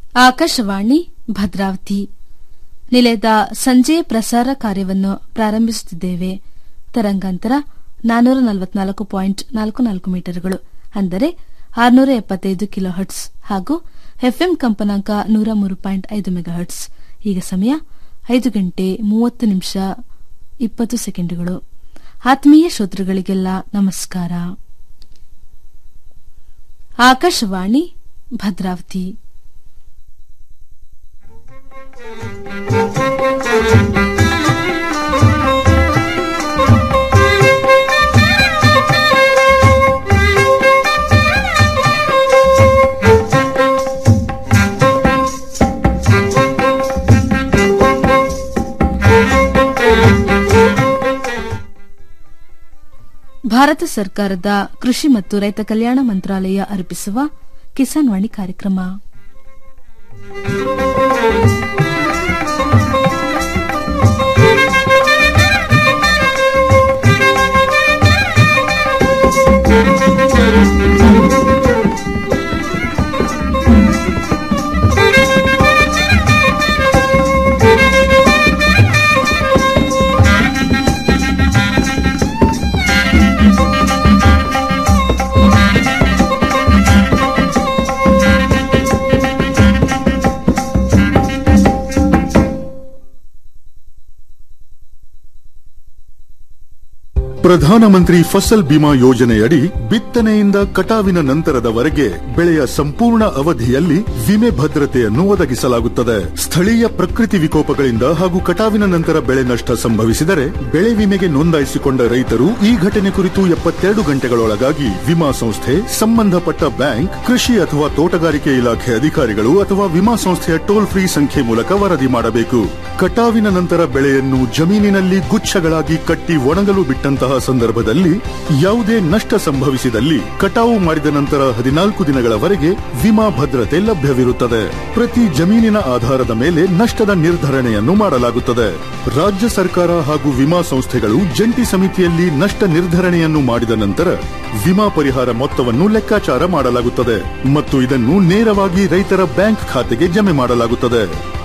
ಆಕಾಶವಾಣಿ ಭದ್ರಾವತಿ ನಿಲಯದ ಸಂಜೆ ಪ್ರಸಾರ ಕಾರ್ಯವನ್ನು ಪ್ರಾರಂಭಿಸುತ್ತಿದ್ದೇವೆ ತರಂಗಾಂತರ ನಾನ್ನೂರ ನಲವತ್ನಾಲ್ಕು ಪಾಯಿಂಟ್ ನಾಲ್ಕು ನಾಲ್ಕು ಮೀಟರ್ಗಳು ಅಂದರೆ ಆರುನೂರ ಎಪ್ಪತ್ತೈದು ಕಿಲೋ ಹರ್ಟ್ಸ್ ಹಾಗೂ ಎಫ್ಎಂ ಕಂಪನಾಂಕ ನೂರ ಮೂರು ಪಾಯಿಂಟ್ ಐದು ಮೆಗಾ ಹರ್ಟ್ಸ್ ಈಗ ಸಮಯ ಐದು ಗಂಟೆ ಮೂವತ್ತು ನಿಮಿಷ ಇಪ್ಪತ್ತು ಸೆಕೆಂಡುಗಳು ಆತ್ಮೀಯ ಶ್ರೋತೃಗಳಿಗೆಲ್ಲ ನಮಸ್ಕಾರ ಆಕಾಶವಾಣಿ ಭದ್ರಾವತಿ ಭಾರತ ಸರ್ಕಾರದ ಕೃಷಿ ಮತ್ತು ರೈತ ಕಲ್ಯಾಣ ಮಂತ್ರಾಲಯ ಅರ್ಪಿಸುವ ಕಿಸಾನ್ ವಾಣಿ ಕಾರ್ಯಕ್ರಮ ಪ್ರಧಾನಮಂತ್ರಿ ಫಸಲ್ ಬಿಮಾ ಯೋಜನೆಯಡಿ ಬಿತ್ತನೆಯಿಂದ ಕಟಾವಿನ ನಂತರದವರೆಗೆ ಬೆಳೆಯ ಸಂಪೂರ್ಣ ಅವಧಿಯಲ್ಲಿ ವಿಮೆ ಭದ್ರತೆಯನ್ನು ಒದಗಿಸಲಾಗುತ್ತದೆ ಸ್ಥಳೀಯ ಪ್ರಕೃತಿ ವಿಕೋಪಗಳಿಂದ ಹಾಗೂ ಕಟಾವಿನ ನಂತರ ಬೆಳೆ ನಷ್ಟ ಸಂಭವಿಸಿದರೆ ಬೆಳೆ ವಿಮೆಗೆ ನೋಂದಾಯಿಸಿಕೊಂಡ ರೈತರು ಈ ಘಟನೆ ಕುರಿತು ಎಪ್ಪತ್ತೆರಡು ಗಂಟೆಗಳೊಳಗಾಗಿ ವಿಮಾ ಸಂಸ್ಥೆ ಸಂಬಂಧಪಟ್ಟ ಬ್ಯಾಂಕ್ ಕೃಷಿ ಅಥವಾ ತೋಟಗಾರಿಕೆ ಇಲಾಖೆ ಅಧಿಕಾರಿಗಳು ಅಥವಾ ವಿಮಾ ಸಂಸ್ಥೆಯ ಟೋಲ್ ಫ್ರೀ ಸಂಖ್ಯೆ ಮೂಲಕ ವರದಿ ಮಾಡಬೇಕು ಕಟಾವಿನ ನಂತರ ಬೆಳೆಯನ್ನು ಜಮೀನಿನಲ್ಲಿ ಗುಚ್ಛಗಳಾಗಿ ಕಟ್ಟಿ ಒಣಗಲು ಬಿಟ್ಟಂತಹ ಸಂದರ್ಭದಲ್ಲಿ ಯಾವುದೇ ನಷ್ಟ ಸಂಭವಿಸಿದಲ್ಲಿ ಕಟಾವು ಮಾಡಿದ ನಂತರ ಹದಿನಾಲ್ಕು ದಿನಗಳವರೆಗೆ ವಿಮಾ ಭದ್ರತೆ ಲಭ್ಯವಿರುತ್ತದೆ ಪ್ರತಿ ಜಮೀನಿನ ಆಧಾರದ ಮೇಲೆ ನಷ್ಟದ ನಿರ್ಧರಣೆಯನ್ನು ಮಾಡಲಾಗುತ್ತದೆ ರಾಜ್ಯ ಸರ್ಕಾರ ಹಾಗೂ ವಿಮಾ ಸಂಸ್ಥೆಗಳು ಜಂಟಿ ಸಮಿತಿಯಲ್ಲಿ ನಷ್ಟ ನಿರ್ಧರಣೆಯನ್ನು ಮಾಡಿದ ನಂತರ ವಿಮಾ ಪರಿಹಾರ ಮೊತ್ತವನ್ನು ಲೆಕ್ಕಾಚಾರ ಮಾಡಲಾಗುತ್ತದೆ ಮತ್ತು ಇದನ್ನು ನೇರವಾಗಿ ರೈತರ ಬ್ಯಾಂಕ್ ಖಾತೆಗೆ ಜಮೆ ಮಾಡಲಾಗುತ್ತದೆ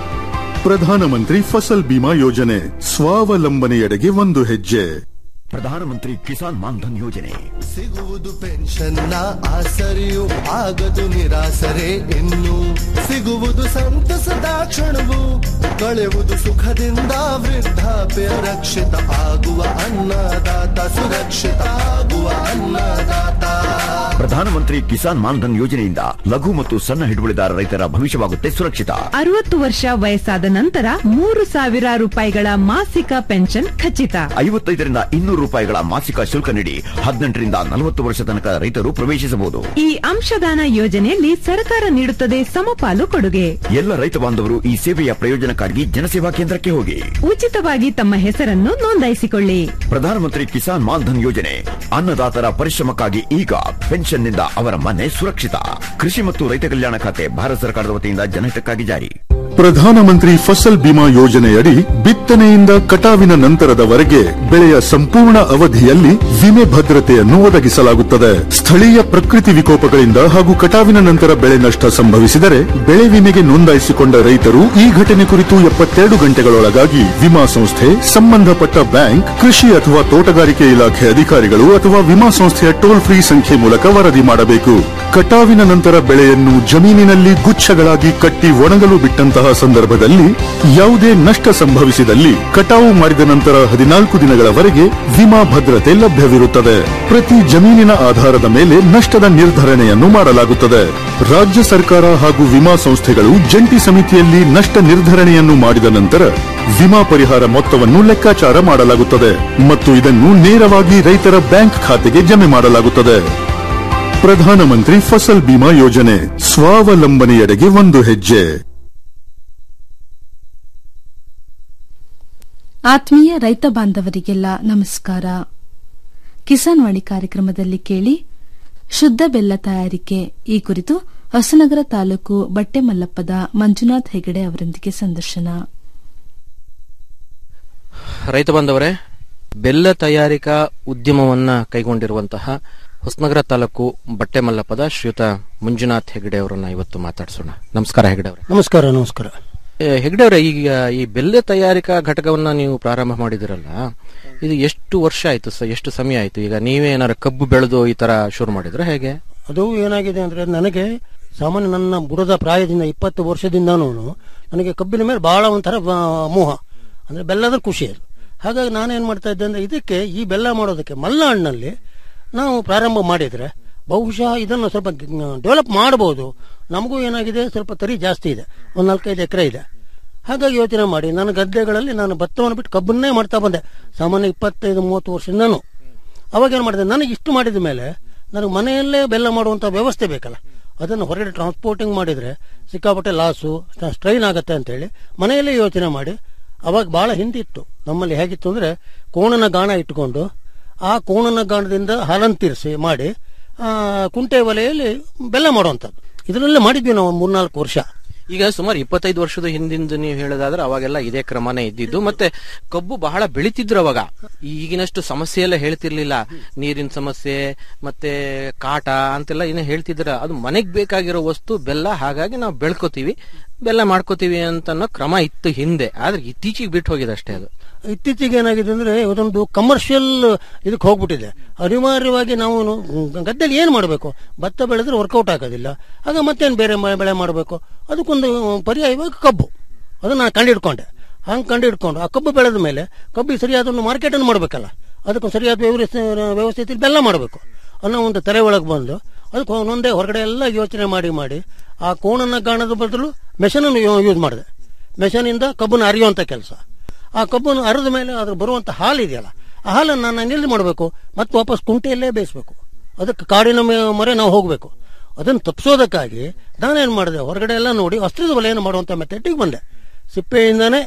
ಪ್ರಧಾನಮಂತ್ರಿ ಫಸಲ್ ಬಿಮಾ ಯೋಜನೆ ಸ್ವಾವಲಂಬನೆಯೆಡೆಗೆ ಒಂದು ಹೆಜ್ಜೆ ಪ್ರಧಾನಮಂತ್ರಿ ಕಿಸಾನ್ ಮಾನ್ಧನ್ ಯೋಜನೆ ಸಿಗುವುದು ಪೆನ್ಷನ್ನ ಆಸರೆಯು ಆಗದು ನಿರಾಸರೆ ಇನ್ನು ಸಿಗುವುದು ಸಂತಸದ ಕ್ಷಣವು ಕಳೆಯುವುದು ಸುಖದಿಂದ ವೃದ್ಧಾಪ್ಯ ರಕ್ಷಿತ ಆಗುವ ಅನ್ನದಾತ ಸುರಕ್ಷಿತ ಆಗುವ ಅನ್ನದಾತ ಪ್ರಧಾನಮಂತ್ರಿ ಕಿಸಾನ್ ಮಾನ್ಧನ್ ಯೋಜನೆಯಿಂದ ಲಘು ಮತ್ತು ಸಣ್ಣ ಹಿಡುವಳಿದಾರ ರೈತರ ಭವಿಷ್ಯವಾಗುತ್ತೆ ಸುರಕ್ಷಿತ ಅರವತ್ತು ವರ್ಷ ವಯಸ್ಸಾದ ನಂತರ ಮೂರು ಸಾವಿರ ರೂಪಾಯಿಗಳ ಮಾಸಿಕ ಪೆನ್ಷನ್ ಖಚಿತ ಐವತ್ತೈದರಿಂದ ಇನ್ನೂರು ರೂಪಾಯಿಗಳ ಮಾಸಿಕ ಶುಲ್ಕ ನೀಡಿ ಹದಿನೆಂಟರಿಂದ ನಲವತ್ತು ವರ್ಷ ತನಕ ರೈತರು ಪ್ರವೇಶಿಸಬಹುದು ಈ ಅಂಶದಾನ ಯೋಜನೆಯಲ್ಲಿ ಸರ್ಕಾರ ನೀಡುತ್ತದೆ ಸಮಪಾಲು ಕೊಡುಗೆ ಎಲ್ಲ ರೈತ ಬಾಂಧವರು ಈ ಸೇವೆಯ ಪ್ರಯೋಜನಕ್ಕಾಗಿ ಜನಸೇವಾ ಕೇಂದ್ರಕ್ಕೆ ಹೋಗಿ ಉಚಿತವಾಗಿ ತಮ್ಮ ಹೆಸರನ್ನು ನೋಂದಾಯಿಸಿಕೊಳ್ಳಿ ಪ್ರಧಾನಮಂತ್ರಿ ಕಿಸಾನ್ ಮಾನ್ಧನ್ ಯೋಜನೆ ಅನ್ನದಾತರ ಪರಿಶ್ರಮಕ್ಕಾಗಿ ಈಗ ಪೆನ್ಷನ್ನಿಂದ ಅವರ ಮನೆ ಸುರಕ್ಷಿತ ಕೃಷಿ ಮತ್ತು ರೈತ ಕಲ್ಯಾಣ ಖಾತೆ ಭಾರತ ಸರ್ಕಾರದ ವತಿಯಿಂದ ಜನಹಿತಕ್ಕಾಗಿ ಜಾರಿ ಪ್ರಧಾನಮಂತ್ರಿ ಫಸಲ್ ಬಿಮಾ ಯೋಜನೆಯಡಿ ಬಿತ್ತನೆಯಿಂದ ಕಟಾವಿನ ನಂತರದವರೆಗೆ ಬೆಳೆಯ ಸಂಪೂರ್ಣ ಅವಧಿಯಲ್ಲಿ ವಿಮೆ ಭದ್ರತೆಯನ್ನು ಒದಗಿಸಲಾಗುತ್ತದೆ ಸ್ಥಳೀಯ ಪ್ರಕೃತಿ ವಿಕೋಪಗಳಿಂದ ಹಾಗೂ ಕಟಾವಿನ ನಂತರ ಬೆಳೆ ನಷ್ಟ ಸಂಭವಿಸಿದರೆ ಬೆಳೆ ವಿಮೆಗೆ ನೋಂದಾಯಿಸಿಕೊಂಡ ರೈತರು ಈ ಘಟನೆ ಕುರಿತು ಎಪ್ಪತ್ತೆರಡು ಗಂಟೆಗಳೊಳಗಾಗಿ ವಿಮಾ ಸಂಸ್ಥೆ ಸಂಬಂಧಪಟ್ಟ ಬ್ಯಾಂಕ್ ಕೃಷಿ ಅಥವಾ ತೋಟಗಾರಿಕೆ ಇಲಾಖೆ ಅಧಿಕಾರಿಗಳು ಅಥವಾ ವಿಮಾ ಸಂಸ್ಥೆಯ ಟೋಲ್ ಫ್ರೀ ಸಂಖ್ಯೆ ಮೂಲಕ ವರದಿ ಮಾಡಬೇಕು ಕಟಾವಿನ ನಂತರ ಬೆಳೆಯನ್ನು ಜಮೀನಿನಲ್ಲಿ ಗುಚ್ಛಗಳಾಗಿ ಕಟ್ಟಿ ಒಣಗಲು ಬಿಟ್ಟಂತಹ ಸಂದರ್ಭದಲ್ಲಿ ಯಾವುದೇ ನಷ್ಟ ಸಂಭವಿಸಿದಲ್ಲಿ ಕಟಾವು ಮಾಡಿದ ನಂತರ ಹದಿನಾಲ್ಕು ದಿನಗಳವರೆಗೆ ವಿಮಾ ಭದ್ರತೆ ಲಭ್ಯವಿರುತ್ತದೆ ಪ್ರತಿ ಜಮೀನಿನ ಆಧಾರದ ಮೇಲೆ ನಷ್ಟದ ನಿರ್ಧರಣೆಯನ್ನು ಮಾಡಲಾಗುತ್ತದೆ ರಾಜ್ಯ ಸರ್ಕಾರ ಹಾಗೂ ವಿಮಾ ಸಂಸ್ಥೆಗಳು ಜಂಟಿ ಸಮಿತಿಯಲ್ಲಿ ನಷ್ಟ ನಿರ್ಧರಣೆಯನ್ನು ಮಾಡಿದ ನಂತರ ವಿಮಾ ಪರಿಹಾರ ಮೊತ್ತವನ್ನು ಲೆಕ್ಕಾಚಾರ ಮಾಡಲಾಗುತ್ತದೆ ಮತ್ತು ಇದನ್ನು ನೇರವಾಗಿ ರೈತರ ಬ್ಯಾಂಕ್ ಖಾತೆಗೆ ಜಮೆ ಮಾಡಲಾಗುತ್ತದೆ ಪ್ರಧಾನಮಂತ್ರಿ ಫಸಲ್ ಬಿಮಾ ಯೋಜನೆ ಸ್ವಾವಲಂಬನೆಯೆಡೆಗೆ ಒಂದು ಹೆಜ್ಜೆ ಆತ್ಮೀಯ ರೈತ ಬಾಂಧವರಿಗೆಲ್ಲ ನಮಸ್ಕಾರ ಕಿಸಾನ್ ವಾಣಿ ಕಾರ್ಯಕ್ರಮದಲ್ಲಿ ಕೇಳಿ ಶುದ್ಧ ಬೆಲ್ಲ ತಯಾರಿಕೆ ಈ ಕುರಿತು ಹೊಸನಗರ ತಾಲೂಕು ಬಟ್ಟೆಮಲ್ಲಪ್ಪದ ಮಂಜುನಾಥ್ ಹೆಗಡೆ ಅವರೊಂದಿಗೆ ಸಂದರ್ಶನ ರೈತ ಬಾಂಧವರೇ ಬೆಲ್ಲ ತಯಾರಿಕಾ ಉದ್ಯಮವನ್ನ ಕೈಗೊಂಡಿರುವಂತಹ ಹೊಸನಗರ ತಾಲೂಕು ಬಟ್ಟೆಮಲ್ಲಪದ ಶ್ರೀಯುತ ಮಂಜುನಾಥ್ ಹೆಗಡೆ ಅವರನ್ನ ಇವತ್ತು ಮಾತಾಡ್ಸೋಣ ನಮಸ್ಕಾರ ಹೆಗಡೆ ಅವರೇ ನಮಸ್ಕಾರ ನಮಸ್ಕಾರ ಏ, ಹೆಗ್ಡೆ ಅವರೇ ಈಗ ಈ ಬೆಲ್ಲ ತಯಾರಿಕಾ ಘಟಕವನ್ನ ನೀವು ಪ್ರಾರಂಭ ಮಾಡಿದಿರಲ್ಲ ಇದು ಎಷ್ಟು ವರ್ಷ ಆಯ್ತು ಸ ಎಷ್ಟು ಸಮಯ ಆಯ್ತು ಈಗ ನೀವೇ ಏನಾದ್ರು ಕಬ್ಬು ಬೆಳೆದು ಈ ತರ ಶುರು ಮಾಡಿದ್ರೆ ಹೇಗೆ ಅದು ಏನಾಗಿದೆ ಅಂದ್ರೆ ನನಗೆ ಸಾಮಾನ್ಯ ನನ್ನ ಬುಡದ ಪ್ರಾಯದಿಂದ ಇಪ್ಪತ್ತು ವರ್ಷದಿಂದನೂ ನನಗೆ ಕಬ್ಬಿನ ಮೇಲೆ ಬಹಳ ಒಂಥರ ಆ, ಮೋಹ ಅಂದ್ರೆ ಬೆಲ್ಲದ ಖುಷಿ ಅದು ಹಾಗಾಗಿ ನಾನೇನ್ ಮಾಡ್ತಾ ಇದ್ದೆ ಅಂದ್ರೆ ಇದಕ್ಕೆ ಈ ಬೆಲ್ಲ ಮಾಡೋದಕ್ಕೆ ಮಲ್ನಾಡಿನಲ್ಲಿ ನಾವು ಪ್ರಾರಂಭ ಮಾಡಿದ್ರೆ ಬಹುಶಃ ಇದನ್ನು ಸ್ವಲ್ಪ ಡೆವಲಪ್ ಮಾಡಬಹುದು ನಮಗೂ ಏನಾಗಿದೆ ಸ್ವಲ್ಪ ತರಿ ಜಾಸ್ತಿ ಇದೆ ಒಂದು ನಾಲ್ಕೈದು ಎಕರೆ ಇದೆ ಹಾಗಾಗಿ ಯೋಚನೆ ಮಾಡಿ ನನ್ನ ಗದ್ದೆಗಳಲ್ಲಿ ನಾನು ಭತ್ತವನ್ನು ಬಿಟ್ಟು ಕಬ್ಬನ್ನೇ ಮಾಡ್ತಾ ಬಂದೆ ಸಾಮಾನ್ಯ ಇಪ್ಪತ್ತೈದು ಮೂವತ್ತು ವರ್ಷದಿಂದನೂ ಅವಾಗ ಏನು ಮಾಡಿದೆ ನನಗೆ ಇಷ್ಟು ಮಾಡಿದ ಮೇಲೆ ನನಗೆ ಮನೆಯಲ್ಲೇ ಬೆಲ್ಲ ಮಾಡುವಂತ ವ್ಯವಸ್ಥೆ ಬೇಕಲ್ಲ ಅದನ್ನು ಹೊರಗಡೆ ಟ್ರಾನ್ಸ್ಪೋರ್ಟಿಂಗ್ ಮಾಡಿದ್ರೆ ಸಿಕ್ಕಾಪಟ್ಟೆ ಲಾಸು ಸ್ಟ್ರೈನ್ ಆಗುತ್ತೆ ಅಂತೇಳಿ ಮನೆಯಲ್ಲೇ ಯೋಚನೆ ಮಾಡಿ ಅವಾಗ ಬಹಳ ಹಿಂದಿತ್ತು ನಮ್ಮಲ್ಲಿ ಹೇಗಿತ್ತು ಅಂದ್ರೆ ಕೋಣನ ಗಾಣ ಇಟ್ಟುಕೊಂಡು ಆ ಕೋಣನ ಗಾಣದಿಂದ ಹಾಲನ್ನು ತೀರಿಸಿ ಮಾಡಿ ಆ, ಕುಂಟೆ ಒಲೆಯಲ್ಲಿ ಬೆಲ್ಲ ಮಾಡುವಂಥದ್ದು ಇದರಲ್ಲೇ ಮಾಡಿದ್ವಿ ನಾವು ಮೂರ್ನಾಲ್ಕು ವರ್ಷ ಈಗ ಸುಮಾರು ಇಪ್ಪತ್ತೈದು ವರ್ಷದ ಹಿಂದಿಂದ ನೀವು ಹೇಳೋದಾದ್ರೆ ಅವಾಗೆಲ್ಲ ಇದೇ ಕ್ರಮನೇ ಇದ್ದಿದ್ದು ಮತ್ತೆ ಕಬ್ಬು ಬಹಳ ಬೆಳಿತಿದ್ರು ಅವಾಗ ಈಗಿನಷ್ಟು ಸಮಸ್ಯೆ ಎಲ್ಲ ಹೇಳ್ತಿರ್ಲಿಲ್ಲ ನೀರಿನ ಸಮಸ್ಯೆ ಮತ್ತೆ ಕಾಟ ಅಂತೆಲ್ಲ ಏನೇ ಹೇಳ್ತಿದ್ರ ಅದು ಮನೆಗ್ ಬೇಕಾಗಿರೋ ವಸ್ತು ಬೆಲ್ಲ ಹಾಗಾಗಿ ನಾವು ಬೆಳ್ಕೋತೀವಿ ಬೆಲ್ಲ ಮಾಡ್ಕೋತೀವಿ ಅಂತ ಅನ್ನೋ ಕ್ರಮ ಇತ್ತು ಹಿಂದೆ ಆದ್ರೆ ಇತ್ತೀಚೆಗೆ ಬಿಟ್ಟು ಹೋಗಿದೆ ಅಷ್ಟೇ ಅದು ಇತ್ತೀಚೆಗೆ ಏನಾಗಿದೆ ಅಂದ್ರೆ ಇದೊಂದು ಕಮರ್ಷಿಯಲ್ ಇದಕ್ಕೆ ಹೋಗ್ಬಿಟ್ಟಿದೆ ಅನಿವಾರ್ಯವಾಗಿ ನಾವು ಗದ್ದೆಯಲ್ಲಿ ಏನು ಮಾಡಬೇಕು ಭತ್ತ ಬೆಳೆದ್ರೆ ವರ್ಕೌಟ್ ಆಗೋದಿಲ್ಲ ಆಗ ಮತ್ತೇನು ಬೇರೆ ಮ- ಬೆಳೆ ಮಾಡಬೇಕು ಅದಕ್ಕೊಂದು ಪರ್ಯಾಯವಾಗಿ ಕಬ್ಬು ಅದನ್ನ ನಾನು ಕಂಡಿಡ್ಕೊಂಡೆ ಹಂಗೆ ಕಂಡಿಡ್ಕೊಂಡು ಆ ಕಬ್ಬು ಬೆಳೆದ ಮೇಲೆ ಕಬ್ಬಿಗೆ ಸರಿಯಾದ ಒಂದು ಮಾರ್ಕೆಟನ್ನು ಮಾಡಬೇಕಲ್ಲ ಅದಕ್ಕೊಂದು ಸರಿಯಾದ ವ್ಯವಸ್ಥೆ ವ್ಯವಸ್ಥೆಯಲ್ಲಿ ಬೆಲ್ಲ ಮಾಡಬೇಕು ಅನ್ನೋ ಒಂದು ತೆರೆ ಒಳಗೆ ಬಂದು ಅದಕ್ಕೆ ಒಂದೊಂದೇ ಹೊರಗಡೆ ಎಲ್ಲ ಯೋಚನೆ ಮಾಡಿ ಮಾಡಿ ಆ ಕೋಣನ ಗಾಣದ ಬದಲು ಮೆಷನನ್ನು ಯೂಸ್ ಮಾಡಿದೆ ಮೆಷನಿಂದ ಕಬ್ಬನ್ನು ಅರಿಯುವಂಥ ಕೆಲಸ ಆ ಕಬ್ಬನ್ನು ಅರಿದ ಮೇಲೆ ಅದ್ರ ಬರುವಂತ ಹಾಲು ಇದೆಯಲ್ಲ ಆ ಹಾಲನ್ನು ನಾನು ಎಲ್ಲಿ ಮಾಡಬೇಕು ಮತ್ತೆ ವಾಪಸ್ ಕುಂಟೆಯಲ್ಲೇ ಬೇಯಿಸಬೇಕು ಅದಕ್ಕೆ ಕಾಡಿನ ಮೇ- ಮೊರೆ ನಾವು ಹೋಗಬೇಕು ಅದನ್ನು ತಪ್ಪಿಸೋದಕ್ಕಾಗಿ ನಾನೇನು ಮಾಡಿದೆ ಹೊರಗಡೆ ಎಲ್ಲ ನೋಡಿ ಅಸ್ತ್ರದ ವಲಯನ ಮಾಡುವಂಥ ಮೆಥಡಿಗೆ ಬಂದೆ ಸಿಪ್ಪೆಯಿಂದನೇ